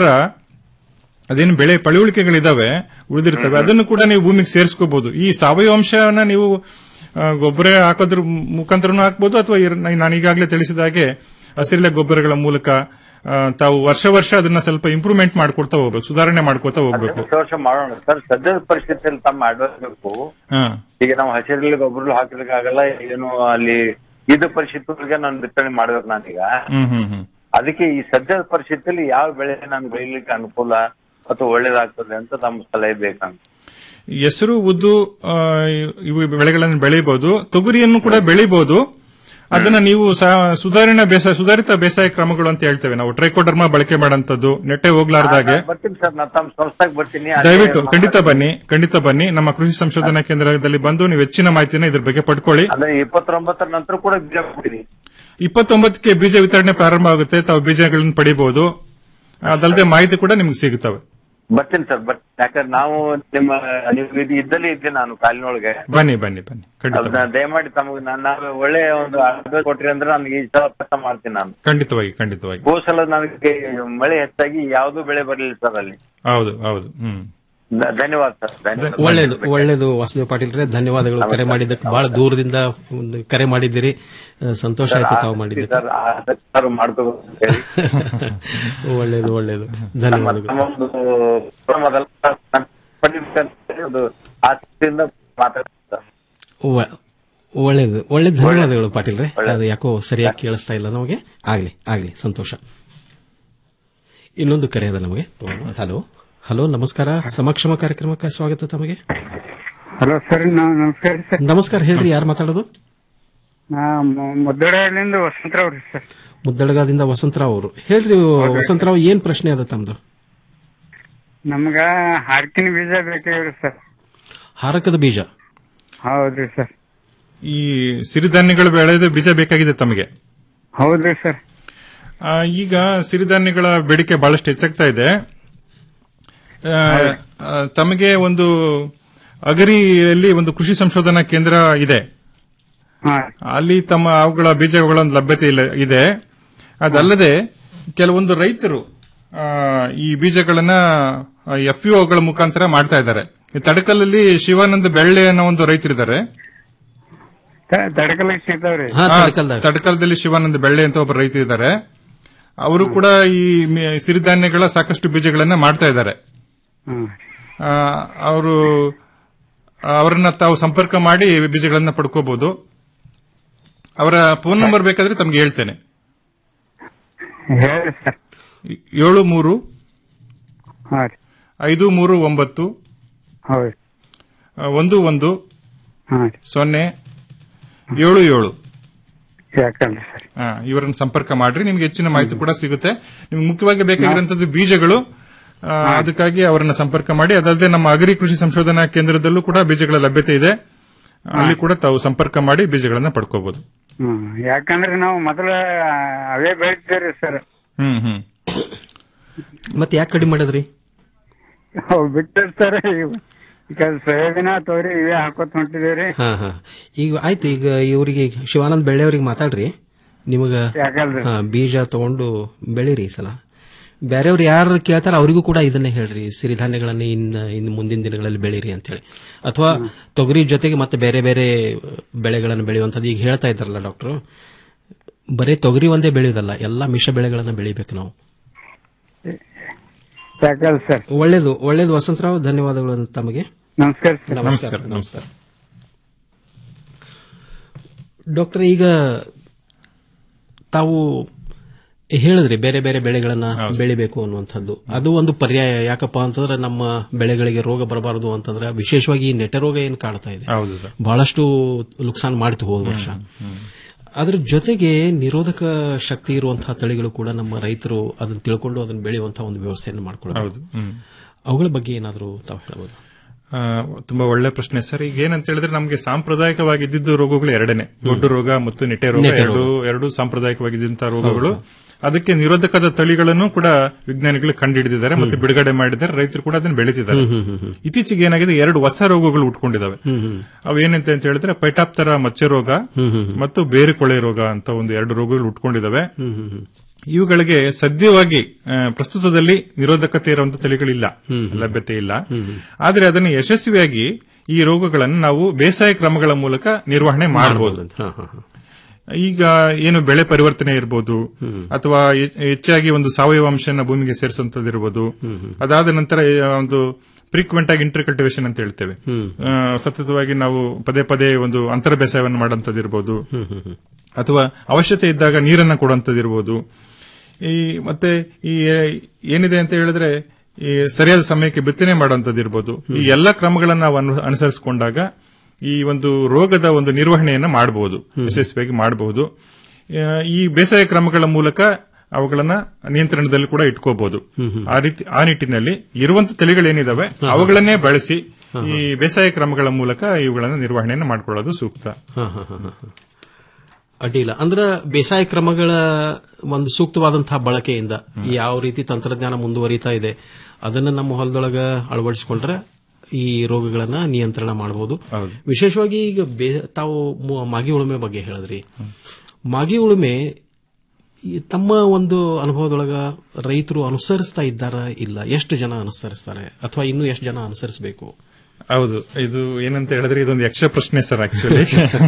ಅದೇನು ಬೆಳೆ ಪಳಿಯುಳಿಕೆಗಳಿದಾವೆ ಉಳಿದಿರ್ತವೆ ಅದನ್ನು ಕೂಡ ನೀವು ಭೂಮಿಗೆ ಸೇರಿಸ್ಕೋಬಹುದು ಈ ಸಾವಯವ ಅಂಶವನ್ನ ನೀವು ಆ, ಗೊಬ್ಬರ ಹಾಕೋದ್ರ ಮುಖಾಂತರನೂ ಹಾಕ್ಬೋದು ಅಥವಾ ಇರ್- ನಾನು ಈಗಾಗಲೇ ತಿಳಿಸಿದ ಹಾಗೆ ಹಸಿರೆಲೆ ಗೊಬ್ಬರಗಳ ಮೂಲಕ ಆ, ತಾವು ವರ್ಷ ವರ್ಷ ಅದನ್ನ ಸ್ವಲ್ಪ ಇಂಪ್ರೂವ್ಮೆಂಟ್ ಮಾಡ್ಕೊಡ್ತಾ ಹೋಗ್ಬೇಕು ಸುಧಾರಣೆ ಮಾಡ್ಕೊತಾ ಹೋಗ್ಬೇಕು ವರ್ಷ ವರ್ಷ ಮಾಡೋಣ ಸರ್ ಸದ್ಯದ ಪರಿಸ್ಥಿತಿಯಲ್ಲಿ ತಮ್ಮ ಅಡ್ವೈಸ್ಬೇಕು ಹಾ ಈಗ ನಾವು ಹಸಿರಲ್ಲಿ ಗೊಬ್ಬರ ಹಾಕ್ಲಿಕ್ಕೆ ಆಗಲ್ಲ ಏನು ಅಲ್ಲಿ ಇದ್ದ ಪರಿಸ್ಥಿತಿಗಳಿಗೆ ನಾನು ಬಿತ್ತನೆ ಮಾಡ್ಬೇಕು ನಾನೀಗ ಹ್ಮ್ ಹ್ಮ್ ಹ್ಮ್ ಅದಕ್ಕೆ ಈ ಸದ್ಯದ ಪರಿಸ್ಥಿತಿಯಲ್ಲಿ ಯಾವ ಬೆಳೆ ನಾನು ಬೆಳಿಲಿಕ್ಕೆ ಅನುಕೂಲ ಅಥವಾ ಒಳ್ಳೇದಾಗ್ತದೆ ಅಂತ ತಮ್ಮ ಸಲಹೆ ಬೇಕಂತ ಹೆಸರು ಉದ್ದು ಆ, ಇವು ಬೆಳೆಗಳನ್ನು ಬೆಳಿಬಹುದು ತೊಗರಿಯನ್ನು ಕೂಡ ಬೆಳಿಬಹುದು ಅದನ್ನ ನೀವು ಸಾ- ಸುಧಾರಣೆ ಬೇಸಾಯ ಸುಧಾರಿತ ಬೇಸಾಯ ಕ್ರಮಗಳು ಅಂತ ಹೇಳ್ತೇವೆ ನಾವು ಟ್ರೈಕೋಡರ್ಮಾ ಬಳಕೆ ಮಾಡಂತದ್ದು ನೆಟ್ಟೆ ಹೋಗ್ಲಾರ್ದಾಗೆ ಬರ್ತೀನಿ ಸರ್ ನಾನು ತಮ್ಮ ಸಂಸ್ಥೆಗೆ ಬರ್ತೀನಿ ಅಲ್ಲಿ ದಯವಿಟ್ಟು ಖಂಡಿತ ಬನ್ನಿ ಖಂಡಿತ ಬನ್ನಿ ನಮ್ಮ ಕೃಷಿ ಸಂಶೋಧನಾ ಕೇಂದ್ರದಲ್ಲಿ ಬಂದು ನೀವು ಹೆಚ್ಚಿನ ಮಾಹಿತಿನ ಇದ್ರ ಬಗ್ಗೆ ಪಡ್ಕೊಳ್ಳಿ ಅಂದ್ರೆ ಇಪ್ಪತ್ತೊಂಬತ್ತರ ನಂತರ ಕೂಡ ಬೀಜ ಕೊಡ್ತೀನಿ ಇಪ್ಪತ್ತೊಂಬತ್ತಕ್ಕೆ ಬೀಜ ವಿತರಣೆ ಪ್ರಾರಂಭ ಆಗುತ್ತೆ ತಾವು ಬೀಜಗಳನ್ನು ಪಡಿಬಹುದು ಅದಲ್ಲದೆ ಮಾಹಿತಿ ಕೂಡ ನಿಮ್ಗೆ ಸಿಗುತ್ತವೆ ಬರ್ತೀನಿ ಸರ್ ಬರ್ತೀನಿ ಯಾಕಂದ್ರೆ ನಾವು ನಿಮ್ಮ ನೀವು ಇದು ಇದ್ದಲ್ಲಿ ಇದ್ದೆ ನಾನು ಕಾಲಿನೊಳಗೆ ಬನ್ನಿ ಬನ್ನಿ ಬನ್ನಿ ಖಂಡಿತ ಅದನ್ನ ದಯಮಾಡಿ ತಮಗೆ ನಾನು ಒಳ್ಳೆ ಒಂದು ಅಡ್ವೈಸ್ ಕೊಟ್ರಿ ಅಂದ್ರೆ ನನಗೆ ಈ ಸಲ ಪ್ರಯತ್ನ ಮಾಡ್ತೀನಿ ನಾನು ಖಂಡಿತವಾಗಿ ಖಂಡಿತವಾಗಿ ಹೋದ್ ಸಲ ನನಗೆ ಮಳೆ ಹೆಚ್ಚಾಗಿ ಯಾವ್ದು ಬೆಳೆ ಬರಲಿಲ್ಲ ಸರ್ ಅಲ್ಲಿ ಹೌದು ಹೌದು ಹ್ಮ್ ದ- ಧನ್ಯವಾದ ಸರ್ ಧನ್ಯವಾದ ಒಳ್ಳೇದು ಒಳ್ಳೇದು ವಾಸುದೇವ್ ಪಾಟೀಲ್ರೆ ಧನ್ಯವಾದಗಳು ಕರೆ ಮಾಡಿದ್ದಕ್ಕೆ ಬಹಳ ದೂರದಿಂದ ಒಂದು ಕರೆ ಮಾಡಿದ್ದೀರಿ ಆ, ಸಂತೋಷ ಆಯ್ತು ತಾವು ಮಾಡಿದ್ದಕ್ಕೆ ಸರ್ ಆಸಕ್ತಿ ಸರ್ ಮಾಡ್ಕೋಬೇಕು ಅಂತ ಹೇಳಿ ಒಳ್ಳೇದು ಒಳ್ಳೇದು ಧನ್ಯವಾದಗಳು ನಮ್ಮ ಒಂದು ಮೊದಲ ಪಡಿಬೇಕಂತ ಹೇಳಿ ಒಂದು ಆಸಕ್ತಿಯಿಂದ ಮಾತಾಡ್ತೀನಿ ಸರ್ ಒ- ಒಳ್ಳೇದು ಒಳ್ಳೆ ಧನ್ಯವಾದಗಳು ಪಾಟೀಲ್ರೆ ಅದು ಯಾಕೋ ಸರಿಯಾಗಿ ಕೇಳಿಸ್ತಾ ಇಲ್ಲ ನಮಗೆ ಆಗ್ಲಿ ಆಗ್ಲಿ ಸಂತೋಷ ಇನ್ನೊಂದು ಕರೆ ಅದ ನಮಗೆ ಹಲೋ ಹಲೋ ನಮಸ್ಕಾರ ಸಮಕ್ಷಮ ಕಾರ್ಯಕ್ರಮಕ್ಕೆ ಸ್ವಾಗತ ತಮಗೆ ಹಲೋ ಸರ್ ನಮಸ್ಕಾರ ಸರ್ ನಮಸ್ಕಾರ ಹೇಳ್ರಿ ಯಾರು ಮಾತಾಡೋದು ನಾ ಮುದ್ದಡದಿಂದ ವಸಂತರಾವ್ ರೀ ಸರ್ ಮುದ್ದಳಗಾದಿಂದ ವಸಂತರಾವ್ ಅವರು ಹೇಳ್ರಿ ವಸಂತರಾವ್ ಏನ್ ಪ್ರಶ್ನೆ ಅದ ತಮ್ದು ನಮ್ಗ ಹಾರ್ಕಿನ ಬೀಜ ಬೇಕಾಗ್ರಿ ಸರ್ ಹಾರಕದ ಬೀಜ ಹೌದ್ರಿ ಸರ್ ಈ ಸಿರಿಧಾನ್ಯಗಳು ಬೆಳೆದ ಬೀಜ ಬೇಕಾಗಿದೆ ತಮಗೆ ಹೌದ್ರಿ ಸರ್ ಆ, ಈಗ ಸಿರಿಧಾನ್ಯಗಳ ಬೇಡಿಕೆ ಬಹಳಷ್ಟು ಹೆಚ್ಚಾಗ್ತಾ ಇದೆ ಆ, ಆ, ತಮಗೆ ಒಂದು ಅಗರಿಯಲ್ಲಿ ಒಂದು ಕೃಷಿ ಸಂಶೋಧನಾ ಕೇಂದ್ರ ಇದೆ ಅಲ್ಲಿ ತಮ್ಮ ಅವುಗಳ ಬೀಜಗಳ ಒಂದು ಲಭ್ಯತೆ ಇಲ್ಲ ಇದೆ ಅದಲ್ಲದೆ ಕೆಲವೊಂದು ರೈತರು ಆ, ಈ ಬೀಜಗಳನ್ನ ಎಫ್ ಗಳ ಮುಖಾಂತರ ಮಾಡ್ತಾ ಇದ್ದಾರೆ ಈ ತಡಕಲಲ್ಲಿ ಶಿವಾನಂದ ಬೆಳ್ಳೆ ಅನ್ನೋ ಒಂದು ರೈತರಿದ್ದಾರೆ ತಡಕಲಿಗೆ ಸಿಗ್ತಾವ್ರಿ ಹಾ, ತಡಕಲದಲ್ಲಿ ಶಿವಾನಂದ ಬೆಳ್ಳೆ ಅಂತ ಒಬ್ಬ ರೈತ ಇದ್ದಾರೆ ಅವರು ಕೂಡ ಈ ಮಿ- ಸಿರಿಧಾನ್ಯಗಳ ಸಾಕಷ್ಟು ಬೀಜಗಳನ್ನ ಮಾಡ್ತಾ ಇದ್ದಾರೆ ಹ್ಮ್ ಅವರು ಅವರನ್ನ ತಾವು ಸಂಪರ್ಕ ಮಾಡಿ ಬೀಜಗಳನ್ನ ಪಡ್ಕೋಬಹುದು ಅವರ ಫೋನ್ ನಂಬರ್ ಬೇಕಾದ್ರೆ ತಮ್ಗೆ ಹೇಳ್ತೇನೆ ಹೇಳಿ ಸರ್ ಏಳು ಮೂರು ಹಾ ರೀ ಐದು ಮೂರು ಒಂಬತ್ತು ಹೌದು ಆ, ಒಂದು ಒಂದು ಹಾ ರೀ ಸೊನ್ನೆ ಏಳು ಏಳು ಯಾಕಲ್ರಿ ಸರ್ ಆ, ಇವರನ್ನ ಸಂಪರ್ಕ ಮಾಡ್ರಿ ನಿಮ್ಗೆ ಹೆಚ್ಚಿನ ಮಾಹಿತಿ ಕೂಡ ಸಿಗುತ್ತೆ ನಿಮ್ಗೆ ಮುಖ್ಯವಾಗಿ ಬೇಕಾಗಿರುವಂತದ್ದು ಬೀಜಗಳು ಆ, ಅದಕ್ಕಾಗಿ ಅವರನ್ನ ಸಂಪರ್ಕ ಮಾಡಿ ಅದಲ್ಲದೆ ನಮ್ಮ ಅಗ್ರಿ ಕೃಷಿ ಸಂಶೋಧನಾ ಕೇಂದ್ರದಲ್ಲೂ ಕೂಡ ಬೀಜಗಳ ಲಭ್ಯತೆ ಇದೆ ಅಲ್ಲಿ ಕೂಡ ತಾವು ಸಂಪರ್ಕ ಮಾಡಿ ಬೀಜಗಳನ್ನ ಪಡ್ಕೋಬಹುದು ಹ್ಮ್ ಯಾಕಂದ್ರೆ ನಾವು ಮೊದಲ ಅವೇ ಬೆಳಿತೀವ್ರಿ ಸರ್ ಹ್ಮ್ ಹ್ಮ್ ಮತ್ತೆ ಯಾಕೆ ಕಡಿಮೆ ಮಾಡಿದ್ರಿ ಅವು ಬಿಟ್ಟಿರ್ ಸರ್ ಈಗ ಸೋಯಾಬೀನ ತೊಗರಿ ಇವೇ ಹಾಕೋತ ಹೊಂಟಿದೇವ್ರಿ ಹಾ ಹಾ ಈಗ ಆಯ್ತು ಈಗ ಇವರಿಗೆ ಶಿವಾನಂದ್ ಬೆಳ್ಳೆಯವ್ರಿಗೆ ಮಾತಾಡ್ರಿ ನಿಮಗ ಯಾಕಲ್ರಿ? ಹಾ, ಬೀಜ ತಗೊಂಡು ಬೆಳೀರಿ ಈ ಸಲ ಬೇರೆಯವ್ರು ಯಾರು ಕೇಳ್ತಾರ ಅವರಿಗೂ ಕೂಡ ಇದನ್ನೇ ಹೇಳ್ರಿ ಸಿರಿಧಾನ್ಯಗಳನ್ನ ಇನ್ನು ಇನ್ನು ಮುಂದಿನ ದಿನಗಳಲ್ಲಿ ಬೆಳೀರಿ ಅಂತ ಹೇಳಿ ಅಥವಾ ತೊಗರಿ ಜೊತೆಗೆ ಮತ್ತೆ ಬೇರೆ ಬೇರೆ ಬೆಳೆಗಳನ್ನು ಬೆಳೆಯುವಂಥದ್ದು ಈಗ ಹೇಳ್ತಾ ಇದ್ದಾರಲ್ಲ ಡಾಕ್ಟರ್ ಬರೀ ತೊಗರಿ ಒಂದೇ ಬೆಳೆಯೋದಲ್ಲ ಎಲ್ಲಾ ಮಿಶ್ರ ಬೆಳೆಗಳನ್ನ ಬೆಳಿಬೇಕು ನಾವು ಯಾಕಲ್ ಸರ್ ಒಳ್ಳೇದು ಒಳ್ಳೇದು ವಸಂತರಾವ್ ಧನ್ಯವಾದಗಳು ತಮಗೆ ನಮಸ್ಕಾರ ಸರ್ ನಮಸ್ಕಾರ ನಮಸ್ಕಾರ ಡಾಕ್ಟರ್ ಈಗ ತಾವು ಹೇಳಿದ್ರಿ ಬೇರೆ ಬೇರೆ ಬೆಳೆಗಳನ್ನ ಬೆಳಿಬೇಕು ಅನ್ನುವಂಥದ್ದು ಅದು ಒಂದು ಪರ್ಯಾಯ ಯಾಕಪ್ಪ ಅಂತಂದ್ರೆ ನಮ್ಮ ಬೆಳೆಗಳಿಗೆ ರೋಗ ಬರಬಾರದು ಅಂತಂದ್ರೆ ವಿಶೇಷವಾಗಿ ಈ ನೆಟ ರೋಗ ಏನು ಕಾಡ್ತಾ ಇದೆ ಹೌದು ಸರ್ ಬಹಳಷ್ಟು ನುಕ್ಸಾನ್ ಮಾಡಿತು ಹೋದ ವರ್ಷ ಅದ್ರ ಜೊತೆಗೆ ನಿರೋಧಕ ಶಕ್ತಿ ಇರುವಂತಹ ತಳಿಗಳು ಕೂಡ ನಮ್ಮ ರೈತರು ಅದನ್ನ ತಿಳ್ಕೊಂಡು ಅದನ್ನ ಬೆಳೆಯುವಂತಹ ಒಂದು ವ್ಯವಸ್ಥೆಯನ್ನು ಮಾಡ್ಕೊಳ್ಳೋದು ಹೌದು ಹ್ಮ್ ಅವುಗಳ ಬಗ್ಗೆ ಏನಾದರೂ ತಾವು ಹೇಳಬಹುದು ಆ, ತುಂಬಾ ಒಳ್ಳೆ ಪ್ರಶ್ನೆ ಸರ್ ಈಗ ಏನಂತ ಹೇಳಿದ್ರೆ ನಮಗೆ ಸಾಂಪ್ರದಾಯಿಕವಾಗಿ ಇದ್ದಿದ್ದು ರೋಗಗಳು ಎರಡನೇ ಗೊಡ್ಡು ರೋಗ ಮತ್ತು ನೆಟೆ ರೋಗ ನೆಟೆ ಎರಡು ಎರಡು ಸಾಂಪ್ರದಾಯಿಕವಾಗಿದ್ದಂತಹ ರೋಗಗಳು ಅದಕ್ಕೆ ನಿರೋಧಕದ ತಳಿಗಳನ್ನು ಕೂಡ ವಿಜ್ಞಾನಿಗಳು ಕಂಡುಹಿಡಿದಿದ್ದಾರೆ ಮತ್ತೆ ಬಿಡುಗಡೆ ಮಾಡಿದ್ದಾರೆ ರೈತರು ಕೂಡ ಅದನ್ನು ಬೆಳೀತಿದ್ದಾರೆ ಇತ್ತೀಚೆಗೆ ಏನಾಗಿದೆ ಎರಡು ಹೊಸ ರೋಗಗಳು ಉಟ್ಕೊಂಡಿದ್ದಾವೆ ಅವೇನಂತ ಅಂತ ಹೇಳಿದ್ರೆ ಪೈಟಾಪ್ತರ ಮಚ್ಚೆ ರೋಗ ಮತ್ತು ಬೇರೆ ಕೊಳೆ ರೋಗ ಅಂತ ಒಂದು ಎರಡು ರೋಗಗಳು ಉಟ್ಕೊಂಡಿದ್ದಾವೆ ಇವುಗಳಿಗೆ ಸದ್ಯವಾಗಿ ಆ, ಪ್ರಸ್ತುತದಲ್ಲಿ ನಿರೋಧಕತೆ ಇರುವಂತಹ ತಳಿಗಳಿಲ್ಲ ಲಭ್ಯತೆ ಇಲ್ಲ ಆದರೆ ಅದನ್ನು ಯಶಸ್ವಿಯಾಗಿ ಈ ರೋಗಗಳನ್ನು ನಾವು ಬೇಸಾಯ ಕ್ರಮಗಳ ಮೂಲಕ ನಿರ್ವಹಣೆ ಮಾಡಬಹುದು ಈಗ ಏನು ಬೆಳೆ ಪರಿವರ್ತನೆ ಇರಬಹುದು ಅಥವಾ ಹೆಚ್- ಹೆಚ್ಚಾಗಿ ಒಂದು ಸಾವಯವ ಅಂಶನ ಭೂಮಿಗೆ ಸೇರಿಸುವಂತದ್ದಿರಬಹುದು ಅದಾದ ನಂತರ ಆ, ಒಂದು ಫ್ರೀಕ್ವೆಂಟ್ ಆಗಿ ಇಂಟರ್ ಕಲ್ಟಿವೇಶನ್ ಅಂತ ಹೇಳ್ತೇವೆ ಆ, ಸತತವಾಗಿ ನಾವು ಪದೇ ಪದೇ ಒಂದು ಅಂತರ ಬೇಸಾಯವನ್ನು ಮಾಡುವಂತದ್ದಿರಬಹುದು ಅಥವಾ ಅವಶ್ಯಕತೆ ಇದ್ದಾಗ ನೀರನ್ನ ಕೊಡುವಂತದ್ದಿರಬಹುದು ಈ ಮತ್ತೆ ಈ ಏನಿದೆ ಅಂತ ಹೇಳಿದ್ರೆ ಈ ಸರಿಯಾದ ಸಮಯಕ್ಕೆ ಬಿತ್ತನೆ ಮಾಡುವಂತದ್ದಿರಬಹುದು ಈ ಎಲ್ಲ ಕ್ರಮಗಳನ್ನ ನಾವು ಅನು- ಅನುಸರಿಸಿಕೊಂಡಾಗ ಈ ಒಂದು ರೋಗದ ಒಂದು ನಿರ್ವಹಣೆಯನ್ನ ಮಾಡಬಹುದು ಯಶಸ್ವಿಯಾಗಿ ಮಾಡಬಹುದು ಆ, ಈ ಬೇಸಾಯ ಕ್ರಮಗಳ ಮೂಲಕ ಅವುಗಳನ್ನ ನಿಯಂತ್ರಣದಲ್ಲಿ ಕೂಡ ಇಟ್ಕೋಬಹುದು ಆ ರೀತಿ ಆ ನಿಟ್ಟಿನಲ್ಲಿ ಇರುವಂತ ತಳಿಗಳೇನಿದಾವೆ ಅವುಗಳನ್ನೇ ಬಳಸಿ ಈ ಬೇಸಾಯ ಕ್ರಮಗಳ ಮೂಲಕ ಇವುಗಳನ್ನ ನಿರ್ವಹಣೆಯನ್ನು ಮಾಡ್ಕೊಳ್ಳೋದು ಸೂಕ್ತ ಹಾ, ಹಾ, ಹಾ, ಹಾ, ಹಾ. ಅಡ್ಡಿಲ್ಲ ಅಂದ್ರೆ ಬೇಸಾಯ ಕ್ರಮಗಳ ಒಂದು ಸೂಕ್ತವಾದಂತಹ ಬಳಕೆಯಿಂದ ಯಾವ ರೀತಿ ತಂತ್ರಜ್ಞಾನ ಮುಂದುವರಿತಾ ಇದೆ ಅದನ್ನ ನಮ್ಮ ಹೊಲದೊಳಗ ಅಳವಡಿಸಿಕೊಂಡ್ರೆ ಈ ರೋಗಗಳನ್ನ ನಿಯಂತ್ರಣ ಮಾಡಬಹುದು ವಿಶೇಷವಾಗಿ ಈಗ ಬೇ- ತಾವು ಮು- ಮಾಗಿ ಉಳುಮೆ ಬಗ್ಗೆ ಹೇಳಿದ್ರಿ ಮಾಗಿ ಉಳುಮೆ ಈ ತಮ್ಮ ಒಂದು ಅನುಭವದೊಳಗ ರೈತರು ಅನುಸರಿಸ್ತಾ ಇದ್ದಾರಾ ಇಲ್ಲ ಎಷ್ಟು ಜನ ಅನುಸರಿಸ್ತಾರೆ ಅಥವಾ ಇನ್ನೂ ಎಷ್ಟು ಜನ ಅನುಸರಿಸಬೇಕು ಹೌದು ಇದು ಏನಂತ ಹೇಳಿದ್ರೆ ಇದೊಂದು ಯಕ್ಷ ಪ್ರಶ್ನೆ ಸರ್ ಆಕ್ಚುಲಿ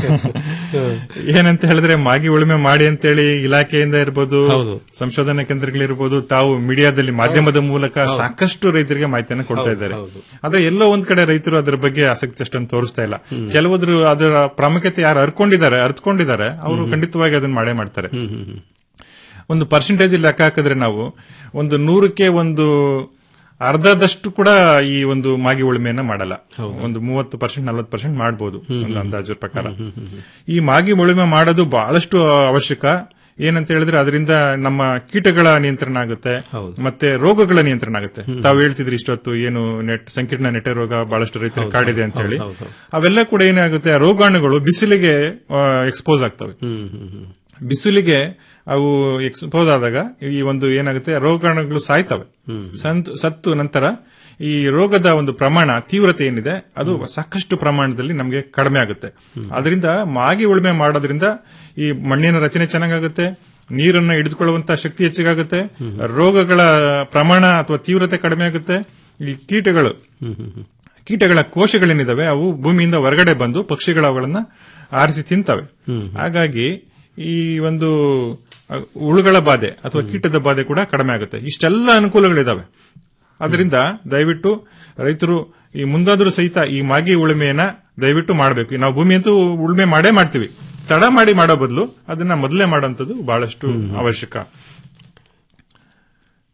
ಏನಂತ ಹೇಳಿದ್ರೆ ಮಾಗಿ ಉಳುಮೆ ಮಾಡಿ ಅಂತೇಳಿ ಇಲಾಖೆಯಿಂದ ಇರ್ಬೋದು ಸಂಶೋಧನಾ ಕೇಂದ್ರಗಳಿರ್ಬೋದು ತಾವು ಮೀಡಿಯಾದಲ್ಲಿ ಮಾಧ್ಯಮದ ಮೂಲಕ ಸಾಕಷ್ಟು ರೈತರಿಗೆ ಮಾಹಿತಿಯನ್ನು ಕೊಡ್ತಾ ಇದ್ದಾರೆ ಆದ್ರೆ ಎಲ್ಲೋ ಒಂದ್ ಕಡೆ ರೈತರು ಅದರ ಬಗ್ಗೆ ಆಸಕ್ತಿ ಅಷ್ಟೊಂದು ತೋರಿಸ್ತಾ ಇಲ್ಲ ಕೆಲವರು ಅದರ ಪ್ರಾಮುಖ್ಯತೆ ಯಾರು ಅರ್ಕೊಂಡಿದ್ದಾರೆ ಅರ್ತ್ಕೊಂಡಿದ್ದಾರೆ ಅವರು ಖಂಡಿತವಾಗಿ ಅದನ್ನ ಮಾಡೇ ಮಾಡ್ತಾರೆ ಒಂದು ಪರ್ಸೆಂಟೇಜ್ ಲೆಕ್ಕ ಹಾಕಿದ್ರೆ ನಾವು ಒಂದು ನೂರಕ್ಕೆ ಒಂದು ಅರ್ಧದಷ್ಟು ಕೂಡ ಈ ಒಂದು ಮಾಗಿ ಉಳುಮೆಯನ್ನ ಮಾಡಲ್ಲ ಒಂದು ಮೂವತ್ತು ಪರ್ಸೆಂಟ್ ನಲವತ್ತು ಪರ್ಸೆಂಟ್ ಮಾಡಬಹುದು ಒಂದು ಅಂದಾಜು ಪ್ರಕಾರ ಈ ಮಾಗಿ ಉಳುಮೆ ಮಾಡೋದು ಬಹಳಷ್ಟು ಅವಶ್ಯಕ ಏನಂತ ಹೇಳಿದ್ರೆ ಅದರಿಂದ ನಮ್ಮ ಕೀಟಗಳ ನಿಯಂತ್ರಣ ಆಗುತ್ತೆ ಮತ್ತೆ ರೋಗಗಳ ನಿಯಂತ್ರಣ ಆಗುತ್ತೆ ತಾವು ಹೇಳ್ತಿದ್ರಿ ಇಷ್ಟೊತ್ತು ಏನು ನೆಟ್ ಸಂಕೀರ್ಣ ನೆಟ್ಟೆ ರೋಗ ಬಹಳಷ್ಟು ರೈತರಿಗೆ ಕಾಡಿದೆ ಅಂತ ಹೇಳಿ ಅವೆಲ್ಲ ಕೂಡ ಏನಾಗುತ್ತೆ ಆ ರೋಗಾಣುಗಳು ಬಿಸಿಲಿಗೆ ಎಕ್ಸ್ಪೋಸ್ ಆಗ್ತವೆ ಬಿಸಿಲಿಗೆ ಅವು ಎಕ್ಸ್ಪೋಸ್ ಆದಾಗ ಈ ಒಂದು ಏನಾಗುತ್ತೆ ರೋಗಾಣುಗಳು ಸಾಯ್ತವೆ ಸಂತ್- ಸತ್ತು ನಂತರ ಈ ರೋಗದ ಒಂದು ಪ್ರಮಾಣ ತೀವ್ರತೆ ಏನಿದೆ ಅದು ಸಾಕಷ್ಟು ಪ್ರಮಾಣದಲ್ಲಿ ನಮಗೆ ಕಡಿಮೆ ಆಗುತ್ತೆ ಅದರಿಂದ ಮಾಗಿ ಉಳುಮೆ ಮಾಡೋದ್ರಿಂದ ಈ ಮಣ್ಣಿನ ರಚನೆ ಚೆನ್ನಾಗಾಗುತ್ತೆ ನೀರನ್ನು ಹಿಡಿದುಕೊಳ್ಳುವಂತಹ ಶಕ್ತಿ ಹೆಚ್ಚಿಗಾಗುತ್ತೆ ರೋಗಗಳ ಪ್ರಮಾಣ ಅಥವಾ ತೀವ್ರತೆ ಕಡಿಮೆ ಆಗುತ್ತೆ ಈ ಕೀಟಗಳು ಕೀಟಗಳ ಕೋಶಗಳೇನಿದಾವೆ ಅವು ಭೂಮಿಯಿಂದ ಹೊರಗಡೆ ಬಂದು ಪಕ್ಷಿಗಳು ಅವುಗಳನ್ನ ಆರಿಸಿ ತಿಂತವೆ ಹಾಗಾಗಿ ಈ ಒಂದು ಅ, ಹುಳುಗಳ ಬಾಧೆ ಅಥವಾ ಕೀಟದ ಬಾಧೆ ಕೂಡ ಕಡಿಮೆ ಆಗುತ್ತೆ ಇಷ್ಟೆಲ್ಲ ಅನುಕೂಲಗಳಿದಾವೆ ಅದರಿಂದ ದಯವಿಟ್ಟು ರೈತರು ಈ ಮುಂದಾದ್ರೂ ಸಹಿತ ಈ ಮಾಗಿ ಉಳುಮೆಯನ್ನ ದಯವಿಟ್ಟು ಮಾಡಬೇಕು ನಾವು ಭೂಮಿ ಅಂತೂ ಉಳುಮೆ ಮಾಡೇ ಮಾಡ್ತೀವಿ ತಡ ಮಾಡಿ ಮಾಡೋ ಬದಲು ಅದನ್ನ ಮೊದಲೇ ಮಾಡೋಂಥದ್ದು ಬಹಳಷ್ಟು ಅವಶ್ಯಕ